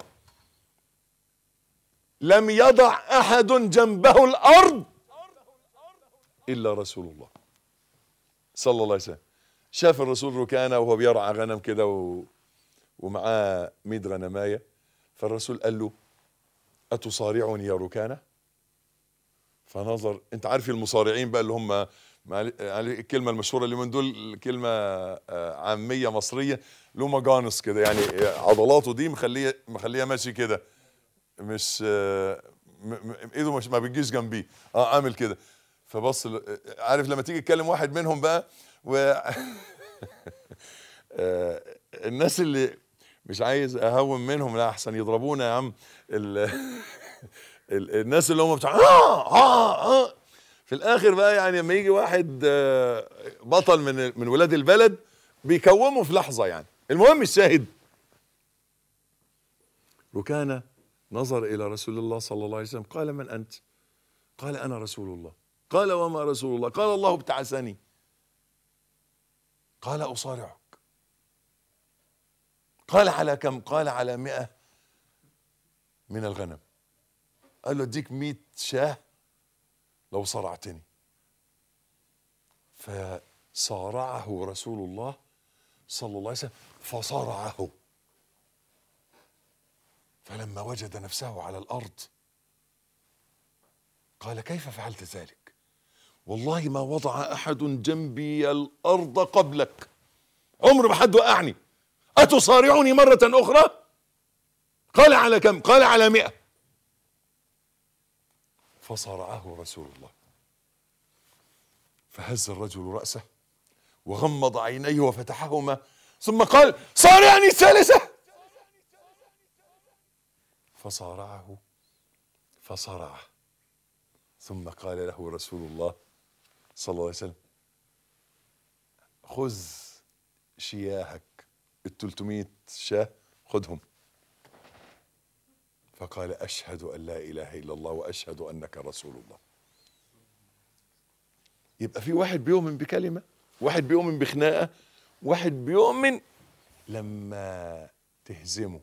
Speaker 2: لم يضع احد جنبه الارض الا رسول الله صلى الله عليه وسلم شاف الرسول ركانه وهو بيرعى غنم كده و... ومعاه 100 غنمايه فالرسول قال له اتصارعني يا ركانه فنظر انت عارف المصارعين بقى اللي هم معل- يعني الكلمه المشهوره اللي من دول كلمه آه، عاميه مصريه له مجانس كده يعني عضلاته دي مخليه مخليه ماشي كده مش آه، م- م- ايده مش ما بتجيش جنبيه اه عامل كده فبص ل- عارف لما تيجي تكلم واحد منهم بقى و آه، الناس اللي مش عايز اهون منهم لا احسن يضربونا يا عم ال... ال... الناس اللي هم بتاع آه آه آه في الاخر بقى يعني لما يجي واحد آه، بطل من من ولاد البلد بيكومه في لحظه يعني المهم الشاهد وكان نظر الى رسول الله صلى الله عليه وسلم قال من انت قال انا رسول الله قال وما رسول الله قال الله ابتعثني قال اصارعك قال على كم قال على مئة من الغنم قال له اديك مئة شاه لو صرعتني فصارعه رسول الله صلى الله عليه وسلم فصرعه فلما وجد نفسه على الارض قال كيف فعلت ذلك والله ما وضع احد جنبي الارض قبلك عمر ما حد وقعني اتصارعني مره اخرى قال على كم قال على مئة فصارعه رسول الله فهز الرجل رأسه وغمض عينيه وفتحهما ثم قال صارعني الثالثة فصارعه فصرعه ثم قال له رسول الله صلى الله عليه وسلم خذ شياهك التلتمية شاه خذهم فقال أشهد أن لا إله إلا الله وأشهد أنك رسول الله يبقى في واحد بيؤمن بكلمة واحد بيؤمن بخناقة واحد بيؤمن لما تهزمه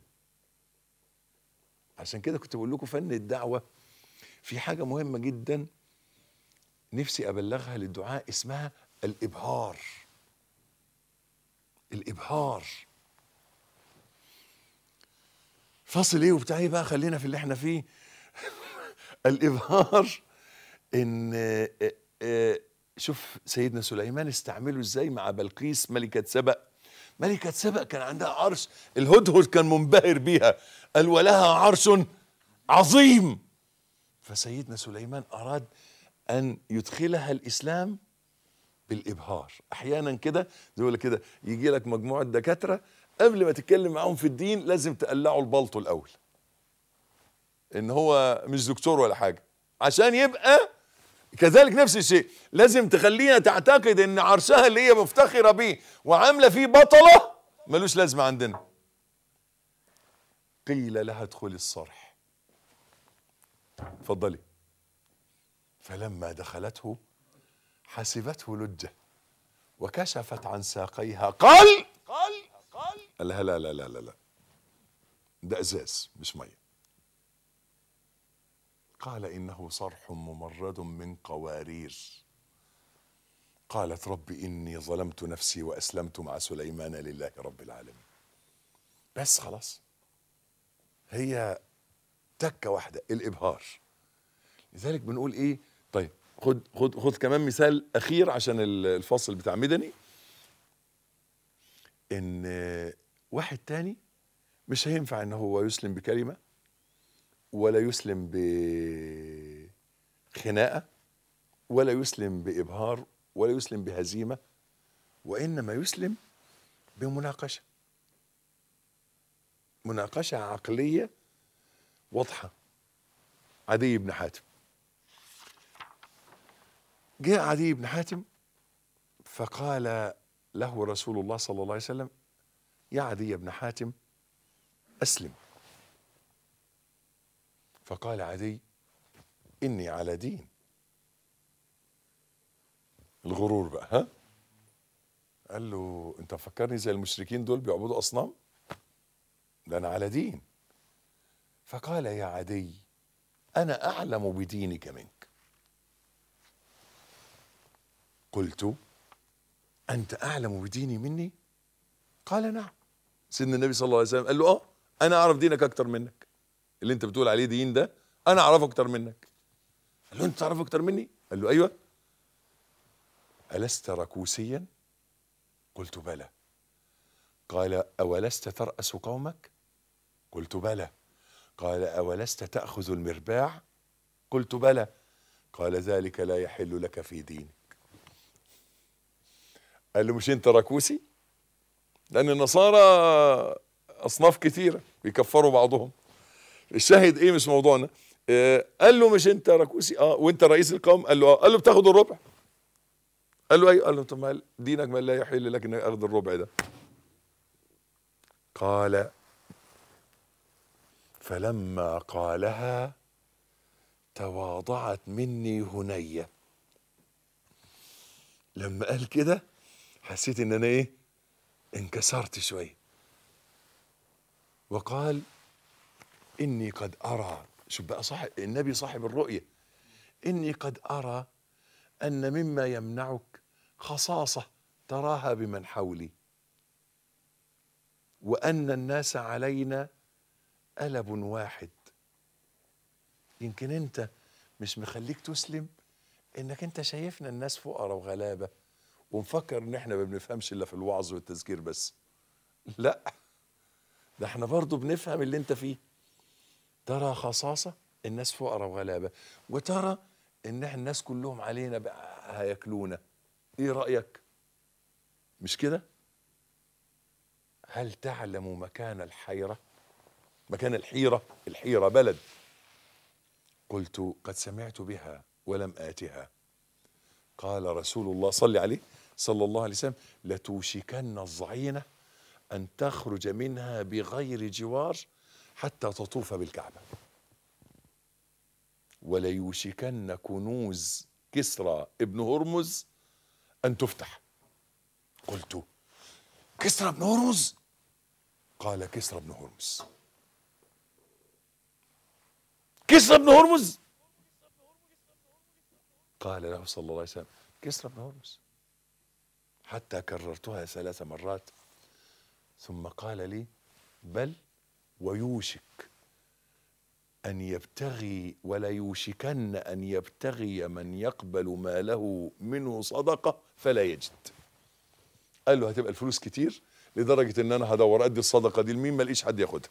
Speaker 2: عشان كده كنت بقول لكم فن الدعوة في حاجة مهمة جدا نفسي أبلغها للدعاء اسمها الإبهار الإبهار فاصل ايه وبتاع ايه بقى خلينا في اللي احنا فيه الابهار ان آه، آه، شوف سيدنا سليمان استعمله ازاي مع بلقيس ملكة سبأ ملكة سبأ كان عندها عرش الهدهد كان منبهر بيها قال ولها عرش عظيم فسيدنا سليمان أراد أن يدخلها الإسلام بالإبهار أحيانا كده زي ما كده يجي لك مجموعة دكاترة قبل ما تتكلم معاهم في الدين لازم تقلعوا البلطو الأول إن هو مش دكتور ولا حاجة عشان يبقى كذلك نفس الشيء لازم تخليها تعتقد ان عرشها اللي هي مفتخره بيه وعامله فيه بطله ملوش لازمه عندنا قيل لها ادخلي الصرح اتفضلي فلما دخلته حسبته لجه وكشفت عن ساقيها قال قال قال لها لا لا لا لا لا ده ازاز مش ميه قال انه صرح ممرد من قوارير قالت رب اني ظلمت نفسي واسلمت مع سليمان لله رب العالمين بس خلاص هي تكه واحده الابهار لذلك بنقول ايه طيب خد خد خد كمان مثال اخير عشان ال- الفصل بتاع مدني ان واحد تاني مش هينفع ان هو يسلم بكلمه ولا يسلم بخناقه ولا يسلم بابهار ولا يسلم بهزيمه وانما يسلم بمناقشه مناقشه عقليه واضحه عدي بن حاتم جاء عدي بن حاتم فقال له رسول الله صلى الله عليه وسلم يا عدي بن حاتم اسلم فقال عدي اني على دين الغرور بقى ها قال له انت مفكرني زي المشركين دول بيعبدوا اصنام ده انا على دين فقال يا عدي انا اعلم بدينك منك قلت انت اعلم بديني مني قال نعم سيدنا النبي صلى الله عليه وسلم قال له اه انا اعرف دينك اكتر منك اللي انت بتقول عليه دين ده انا اعرفه اكتر منك قال له انت تعرفه اكتر مني قال له ايوه الست ركوسيا قلت بلى قال اولست تراس قومك قلت بلى قال اولست تاخذ المرباع قلت بلى قال ذلك لا يحل لك في دينك قال له مش انت ركوسي لان النصارى اصناف كثيره بيكفروا بعضهم الشاهد ايه مش موضوعنا آه قال له مش انت ركوسي اه وانت رئيس القوم قال له اه قال له بتاخد الربع قال له ايوه قال له طب ما دينك ما لا يحل لك انك اخذ الربع ده قال فلما قالها تواضعت مني هنيه لما قال كده حسيت ان انا ايه انكسرت شويه وقال اني قد ارى شوف بقى صاحب النبي صاحب الرؤيه اني قد ارى ان مما يمنعك خصاصه تراها بمن حولي وان الناس علينا ألب واحد يمكن انت مش مخليك تسلم انك انت شايفنا الناس فقراء وغلابه ومفكر ان احنا ما بنفهمش الا في الوعظ والتذكير بس لا ده احنا برضو بنفهم اللي انت فيه ترى خصاصه الناس فقراء وغلابه وترى ان احنا الناس كلهم علينا بقى هياكلونا ايه رايك مش كده هل تعلم مكان الحيره مكان الحيره الحيره بلد قلت قد سمعت بها ولم آتها قال رسول الله صلى عليه صلى الله عليه وسلم لتوشكن الظعينة أن تخرج منها بغير جوار حتى تطوف بالكعبة وليوشكن كنوز كسرى ابن هرمز أن تفتح قلت كسرى ابن هرمز قال كسرى ابن هرمز كسرى ابن هرمز قال له صلى الله عليه وسلم كسرى بن هرمز حتى كررتها ثلاث مرات ثم قال لي بل ويوشك أن يبتغي ولا يوشكن أن يبتغي من يقبل ماله منه صدقة فلا يجد قال له هتبقى الفلوس كتير لدرجة ان انا هدور ادي الصدقة دي لمين ماليش حد ياخدها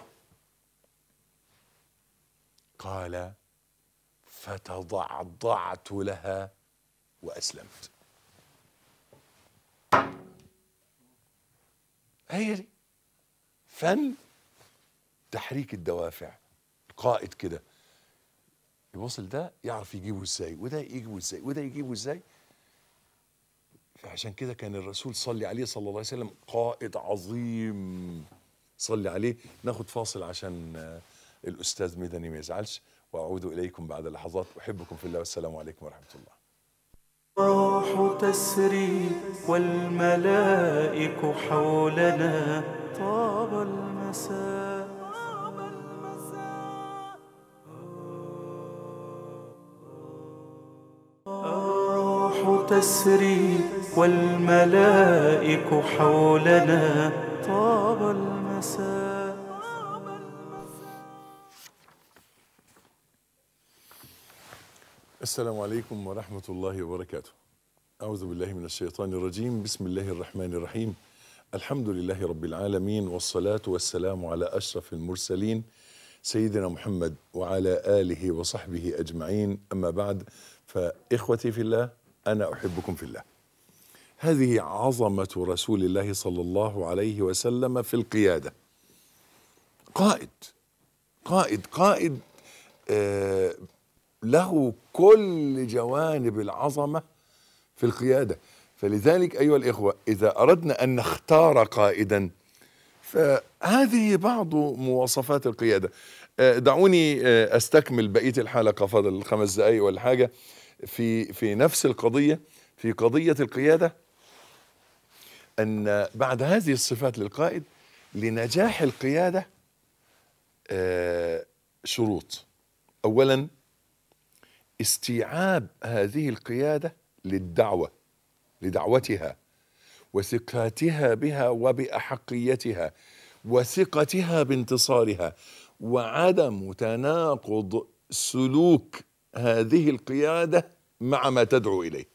Speaker 2: قال فتضعضعت لها واسلمت هي دي فن تحريك الدوافع قائد كده يبص ده يعرف يجيبه ازاي وده يجيبه ازاي وده يجيبه ازاي فعشان كده كان الرسول صلي عليه صلى الله عليه وسلم قائد عظيم صلي عليه ناخد فاصل عشان آه، الاستاذ مدني ما يزعلش واعود اليكم بعد لحظات احبكم في الله والسلام عليكم ورحمه الله
Speaker 1: الروح تسري والملائك حولنا طاب المساء الروح تسري والملائك حولنا طاب المساء
Speaker 2: السلام عليكم ورحمة الله وبركاته. أعوذ بالله من الشيطان الرجيم، بسم الله الرحمن الرحيم. الحمد لله رب العالمين والصلاة والسلام على أشرف المرسلين سيدنا محمد وعلى آله وصحبه أجمعين، أما بعد فإخوتي في الله أنا أحبكم في الله. هذه عظمة رسول الله صلى الله عليه وسلم في القيادة. قائد قائد قائد آه له كل جوانب العظمه في القياده فلذلك ايها الاخوه اذا اردنا ان نختار قائدا فهذه بعض مواصفات القياده آه، دعوني آه، استكمل بقيه الحلقه فضل خمس دقائق ولا حاجه في في نفس القضيه في قضيه القياده ان بعد هذه الصفات للقائد لنجاح القياده آه، شروط اولا استيعاب هذه القياده للدعوه لدعوتها وثقتها بها وباحقيتها وثقتها بانتصارها وعدم تناقض سلوك هذه القياده مع ما تدعو اليه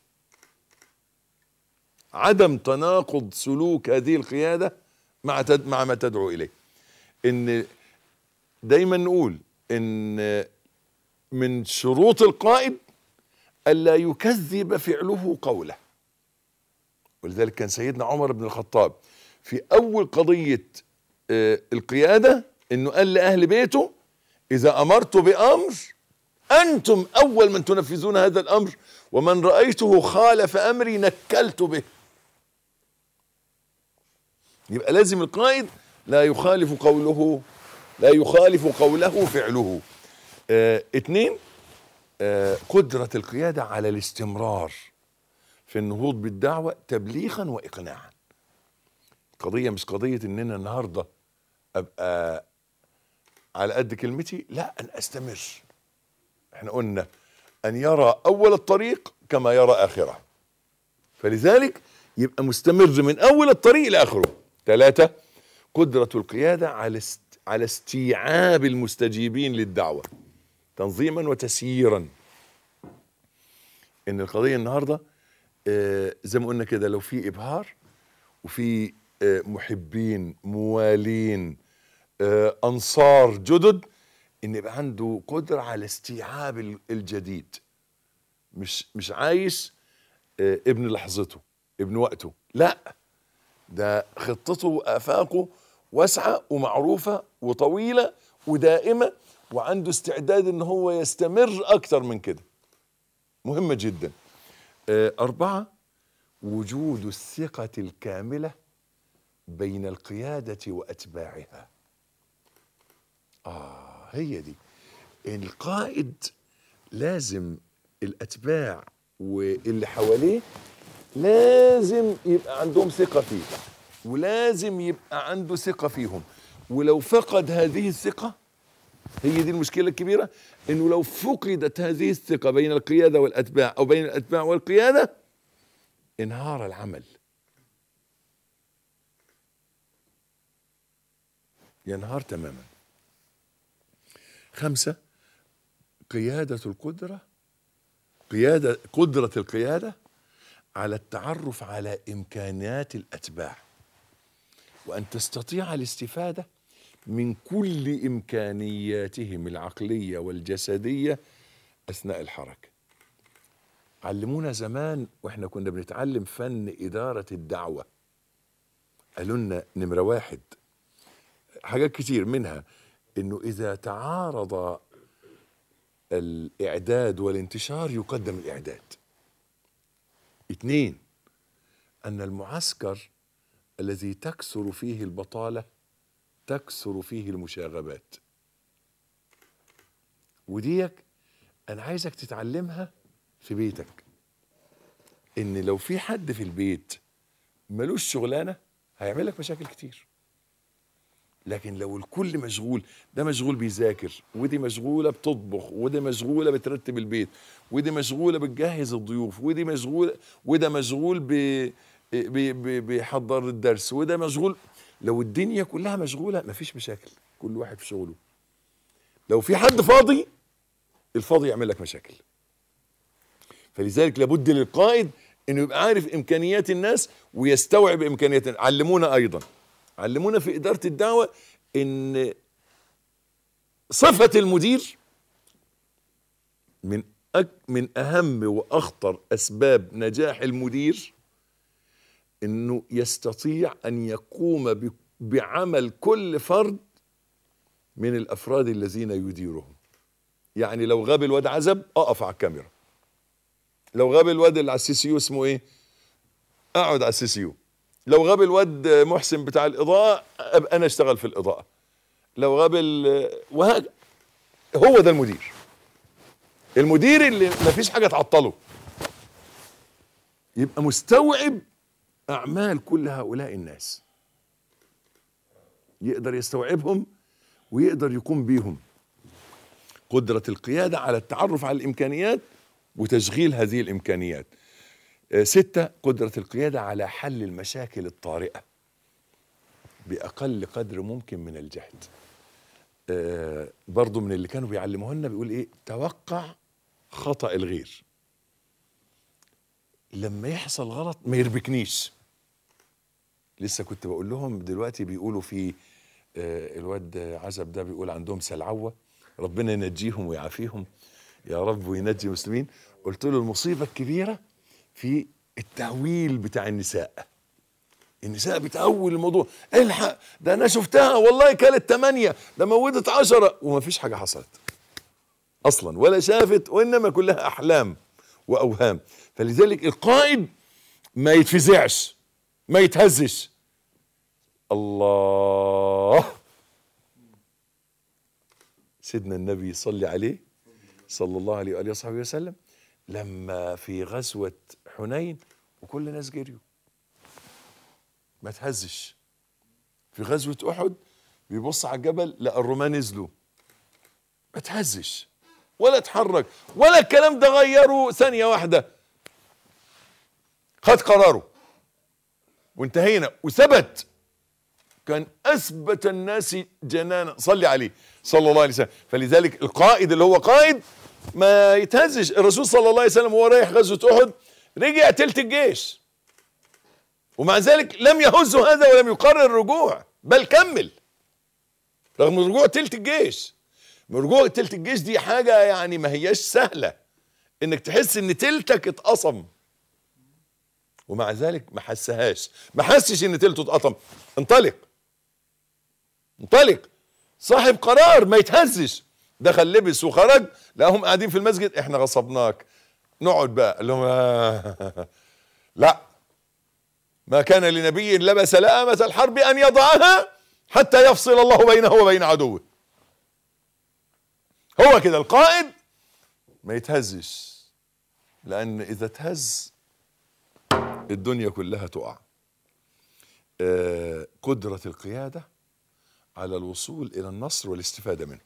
Speaker 2: عدم تناقض سلوك هذه القياده مع تد... مع ما تدعو اليه ان دايما نقول ان من شروط القائد ألا يكذب فعله قوله ولذلك كان سيدنا عمر بن الخطاب في أول قضية آه، القيادة إنه قال لأهل بيته إذا أمرت بأمر أنتم أول من تنفذون هذا الأمر ومن رأيته خالف أمري نكلت به يبقى لازم القائد لا يخالف قوله لا يخالف قوله فعله آه اتنين آه قدرة القيادة على الاستمرار في النهوض بالدعوة تبليغا وإقناعا قضية مش قضية إننا النهاردة أبقى على قد كلمتي لا أن أستمر احنا قلنا أن يرى أول الطريق كما يرى آخره فلذلك يبقى مستمر من أول الطريق لآخره ثلاثة قدرة القيادة على است... على استيعاب المستجيبين للدعوة تنظيما وتسييرا ان القضيه النهارده آه، زي ما قلنا كده لو في ابهار وفي آه، محبين موالين آه، انصار جدد ان يبقى عنده قدره على استيعاب ال- الجديد مش مش عايش آه، ابن لحظته ابن وقته لا ده خطته وافاقه واسعه ومعروفه وطويله ودائمه وعنده استعداد ان هو يستمر اكتر من كده مهمه جدا آه، اربعه وجود الثقه الكامله بين القياده واتباعها اه هي دي القائد لازم الاتباع واللي حواليه لازم يبقى عندهم ثقة فيه ولازم يبقى عنده ثقة فيهم ولو فقد هذه الثقة هي دي المشكلة الكبيرة انه لو فقدت هذه الثقة بين القيادة والاتباع او بين الاتباع والقيادة انهار العمل ينهار تماما خمسة قيادة القدرة قيادة قدرة القيادة على التعرف على إمكانيات الأتباع وأن تستطيع الاستفادة من كل إمكانياتهم العقلية والجسدية أثناء الحركة علمونا زمان وإحنا كنا بنتعلم فن إدارة الدعوة قالوا لنا نمرة واحد حاجات كتير منها إنه إذا تعارض الإعداد والانتشار يقدم الإعداد اثنين أن المعسكر الذي تكثر فيه البطالة تكثر فيه المشاغبات وديك أنا عايزك تتعلمها في بيتك إن لو في حد في البيت ملوش شغلانة هيعمل لك مشاكل كتير لكن لو الكل مشغول ده مشغول بيذاكر ودي مشغوله بتطبخ ودي مشغوله بترتب البيت ودي مشغوله بتجهز الضيوف ودي مشغول وده مشغول ب بي- بي- بيحضر الدرس وده مشغول لو الدنيا كلها مشغوله مفيش مشاكل كل واحد في شغله لو في حد فاضي الفاضي يعمل لك مشاكل فلذلك لابد للقائد انه يبقى عارف امكانيات الناس ويستوعب امكانيات الناس. علمونا ايضا علمونا في اداره الدعوه ان صفه المدير من أك من اهم واخطر اسباب نجاح المدير انه يستطيع ان يقوم ب- بعمل كل فرد من الافراد الذين يديرهم يعني لو غاب الواد عزب اقف على الكاميرا لو غاب الواد اللي على السي سي يو اسمه ايه اقعد على السي سي يو لو غاب الواد محسن بتاع الاضاءه ابقى انا اشتغل في الاضاءه لو غاب ال- وهكذا هو ده المدير المدير اللي ما فيش حاجه تعطله يبقى مستوعب اعمال كل هؤلاء الناس يقدر يستوعبهم ويقدر يقوم بيهم قدرة القيادة على التعرف على الإمكانيات وتشغيل هذه الإمكانيات آه، ستة قدرة القيادة على حل المشاكل الطارئة بأقل قدر ممكن من الجهد آه، برضو من اللي كانوا بيعلموه لنا بيقول إيه توقع خطأ الغير لما يحصل غلط ما يربكنيش لسه كنت بقول لهم دلوقتي بيقولوا في آه، الواد عزب ده بيقول عندهم سلعوه ربنا ينجيهم ويعافيهم يا رب وينجي المسلمين قلت له المصيبه الكبيره في التأويل بتاع النساء النساء بتأول الموضوع الحق ده انا شفتها والله كانت ثمانية ده موتت عشرة وما فيش حاجة حصلت اصلا ولا شافت وانما كلها احلام واوهام فلذلك القائد ما يتفزعش ما يتهزش الله سيدنا النبي صلي عليه صلى الله عليه وآله وصحبه وسلم لما في غزوة حنين وكل الناس جريوا ما تهزش في غزوة أحد بيبص على الجبل لقى الرومان نزلوا ما تهزش ولا اتحرك ولا الكلام ده غيره ثانية واحدة خد قراره وانتهينا وثبت كان اثبت الناس جنانا صلي عليه صلى الله عليه وسلم فلذلك القائد اللي هو قائد ما يتهزش الرسول صلى الله عليه وسلم وهو رايح غزوه احد رجع تلت الجيش ومع ذلك لم يهزه هذا ولم يقرر الرجوع بل كمل رغم رجوع تلت الجيش رجوع تلت الجيش دي حاجه يعني ما هياش سهله انك تحس ان تلتك اتقصم ومع ذلك ما حسهاش ما حسش ان تلته اتقطم انطلق انطلق صاحب قرار ما يتهزش دخل لبس وخرج لقاهم قاعدين في المسجد احنا غصبناك نقعد بقى قال لهم آه لا ما كان لنبي لبس لامة الحرب ان يضعها حتى يفصل الله بينه وبين عدوه هو كده القائد ما يتهزش لان اذا تهز الدنيا كلها تقع آه قدرة القيادة على الوصول إلى النصر والاستفادة منه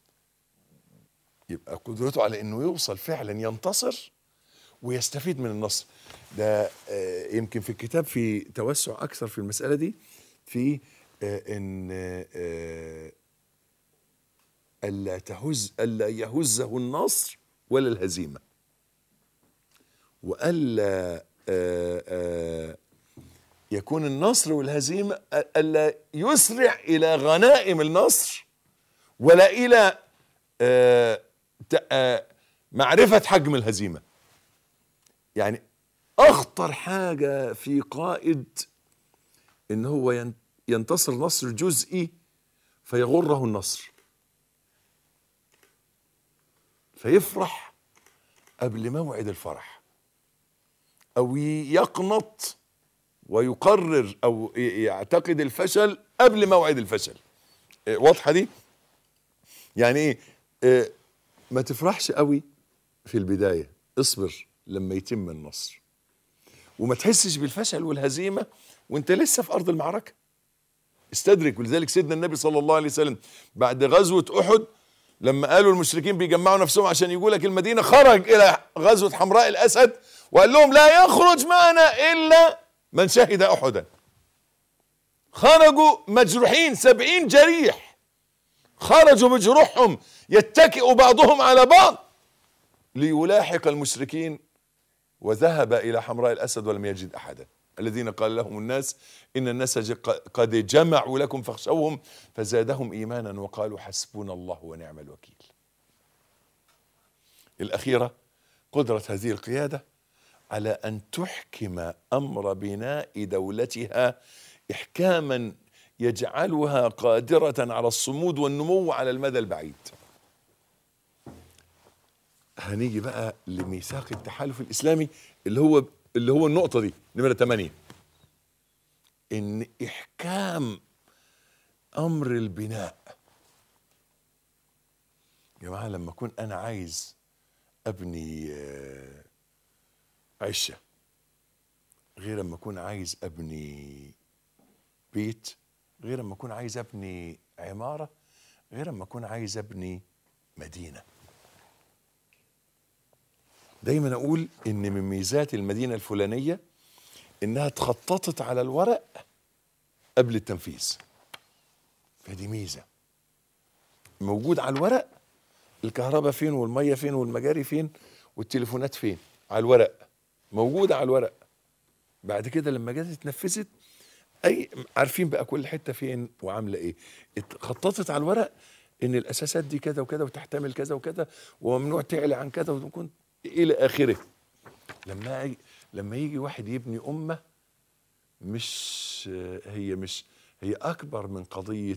Speaker 2: يبقى قدرته على أنه يوصل فعلا ينتصر ويستفيد من النصر ده آه يمكن في الكتاب في توسع أكثر في المسألة دي في آه أن آه ألا تهز ألا يهزه النصر ولا الهزيمة وألا آآ آآ يكون النصر والهزيمة ألا يسرع إلى غنائم النصر ولا إلى معرفة حجم الهزيمة يعني أخطر حاجة في قائد إن هو ينتصر نصر جزئي فيغره النصر فيفرح قبل موعد الفرح او يقنط ويقرر او يعتقد الفشل قبل موعد الفشل واضحه دي يعني ايه ما تفرحش قوي في البدايه اصبر لما يتم النصر وما تحسش بالفشل والهزيمه وانت لسه في ارض المعركه استدرك ولذلك سيدنا النبي صلى الله عليه وسلم بعد غزوه احد لما قالوا المشركين بيجمعوا نفسهم عشان يجوا لك المدينه خرج الى غزوه حمراء الاسد وقال لهم لا يخرج معنا الا من شهد احدا خرجوا مجروحين سبعين جريح خرجوا بجروحهم يتكئ بعضهم على بعض ليلاحق المشركين وذهب الى حمراء الاسد ولم يجد احدا الذين قال لهم الناس ان الناس قد جمعوا لكم فاخشوهم فزادهم ايمانا وقالوا حسبنا الله ونعم الوكيل الاخيره قدره هذه القياده على ان تحكم امر بناء دولتها احكاما يجعلها قادره على الصمود والنمو على المدى البعيد هنيجي بقى لميثاق التحالف الاسلامي اللي هو اللي هو النقطه دي نمره 8 ان احكام امر البناء يا جماعه لما اكون انا عايز ابني عشه غير لما اكون عايز ابني بيت غير لما اكون عايز ابني عماره غير لما اكون عايز ابني مدينه دايما اقول ان من ميزات المدينه الفلانيه انها اتخططت على الورق قبل التنفيذ فدي ميزه موجود على الورق الكهرباء فين والميه فين والمجاري فين والتليفونات فين على الورق موجوده على الورق بعد كده لما جت اتنفذت اي عارفين بقى كل حته فين وعامله ايه اتخططت على الورق ان الاساسات دي كذا وكذا وتحتمل كذا وكذا وممنوع تعلى عن كذا وتكون الى اخره لما أي لما يجي واحد يبني امه مش هي مش هي اكبر من قضيه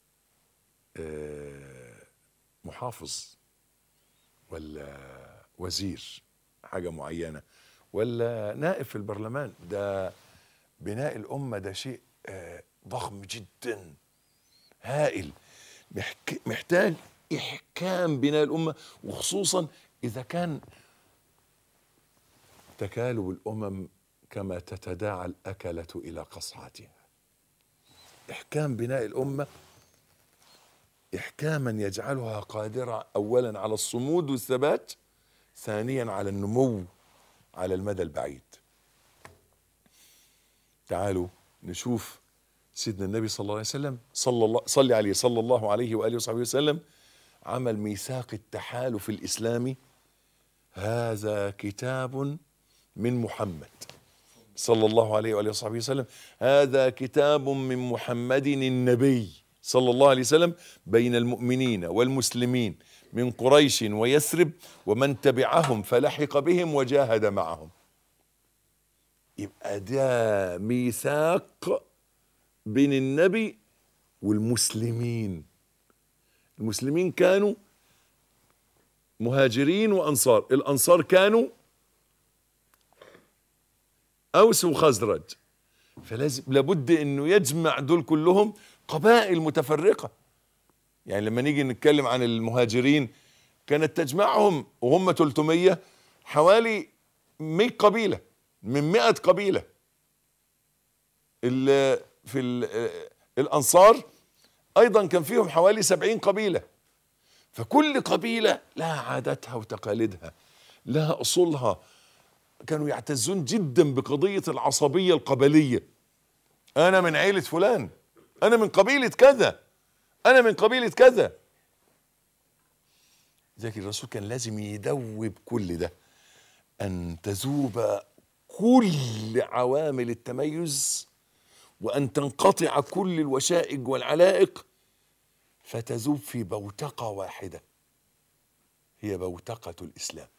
Speaker 2: محافظ ولا وزير حاجه معينه ولا نائب في البرلمان ده بناء الامه ده شيء ضخم جدا هائل محتاج احكام بناء الامه وخصوصا اذا كان تكالب الامم كما تتداعى الاكله الى قصعتها احكام بناء الامه احكاما يجعلها قادره اولا على الصمود والثبات ثانيا على النمو على المدى البعيد تعالوا نشوف سيدنا النبي صلى الله عليه وسلم صلى الله صلي عليه صلى الله عليه واله وصحبه وسلم عمل ميثاق التحالف الاسلامي هذا كتاب من محمد صلى الله عليه واله وصحبه وسلم هذا كتاب من محمد النبي صلى الله عليه وسلم بين المؤمنين والمسلمين من قريش ويثرب ومن تبعهم فلحق بهم وجاهد معهم يبقى ده ميثاق بين النبي والمسلمين المسلمين كانوا مهاجرين وانصار الانصار كانوا اوس وخزرج فلازم لابد انه يجمع دول كلهم قبائل متفرقه يعني لما نيجي نتكلم عن المهاجرين كانت تجمعهم وهم 300 حوالي 100 قبيله من 100 قبيله ال في ال الانصار ايضا كان فيهم حوالي 70 قبيله فكل قبيله لها عاداتها وتقاليدها لها اصولها كانوا يعتزون جدا بقضيه العصبيه القبليه انا من عيله فلان انا من قبيله كذا انا من قبيله كذا ذاك الرسول كان لازم يدوب كل ده ان تذوب كل عوامل التميز وان تنقطع كل الوشائج والعلائق فتذوب في بوتقه واحده هي بوتقه الاسلام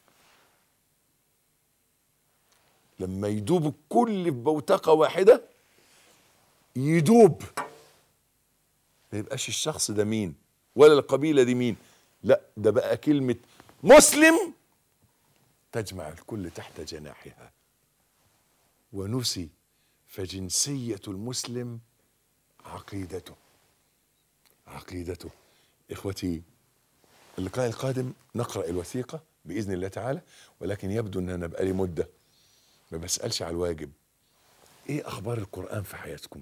Speaker 2: لما يدوب الكل في بوتقه واحده يدوب ما يبقاش الشخص ده مين ولا القبيله دي مين لا ده بقى كلمه مسلم تجمع الكل تحت جناحها ونسي فجنسيه المسلم عقيدته عقيدته اخوتي اللقاء القادم نقرا الوثيقه باذن الله تعالى ولكن يبدو ان انا بقالي مده ما بسالش على الواجب ايه اخبار القران في حياتكم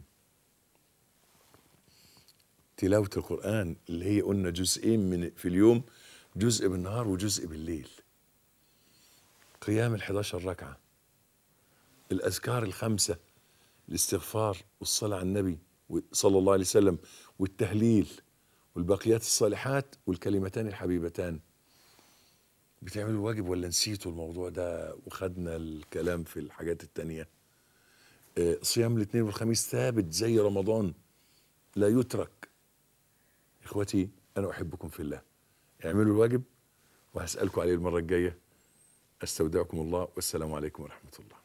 Speaker 2: تلاوه القران اللي هي قلنا جزئين من في اليوم جزء بالنهار وجزء بالليل قيام ال 11 ركعه الاذكار الخمسه الاستغفار والصلاه على النبي صلى الله عليه وسلم والتهليل والباقيات الصالحات والكلمتان الحبيبتان بتعملوا الواجب ولا نسيتوا الموضوع ده وخدنا الكلام في الحاجات التانية آه، صيام الاثنين والخميس ثابت زي رمضان لا يترك اخوتي انا احبكم في الله اعملوا الواجب وهسألكم عليه المرة الجاية استودعكم الله والسلام عليكم ورحمة الله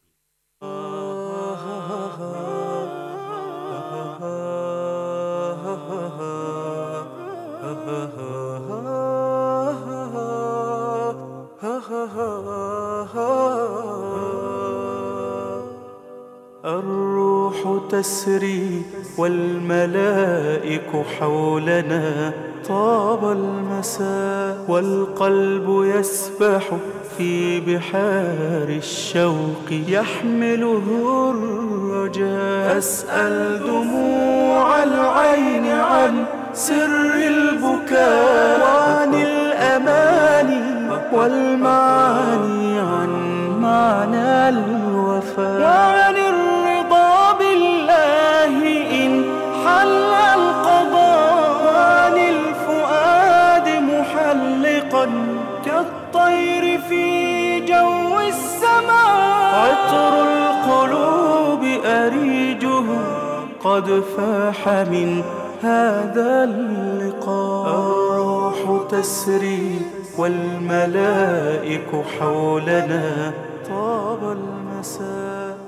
Speaker 1: الروح تسري والملائك حولنا طاب المساء والقلب يسبح في بحار الشوق يحمله الرجاء أسأل دموع العين عن سر البكاء وعن الأماني والمعاني عن معنى الوفاء وعن الرضا بالله إن حل القضاء وعن الفؤاد محلقا كالطير في جو السماء عطر القلوب أريجه قد فاح من هذا اللقاء الروح تسري والملائك حولنا طاب المساء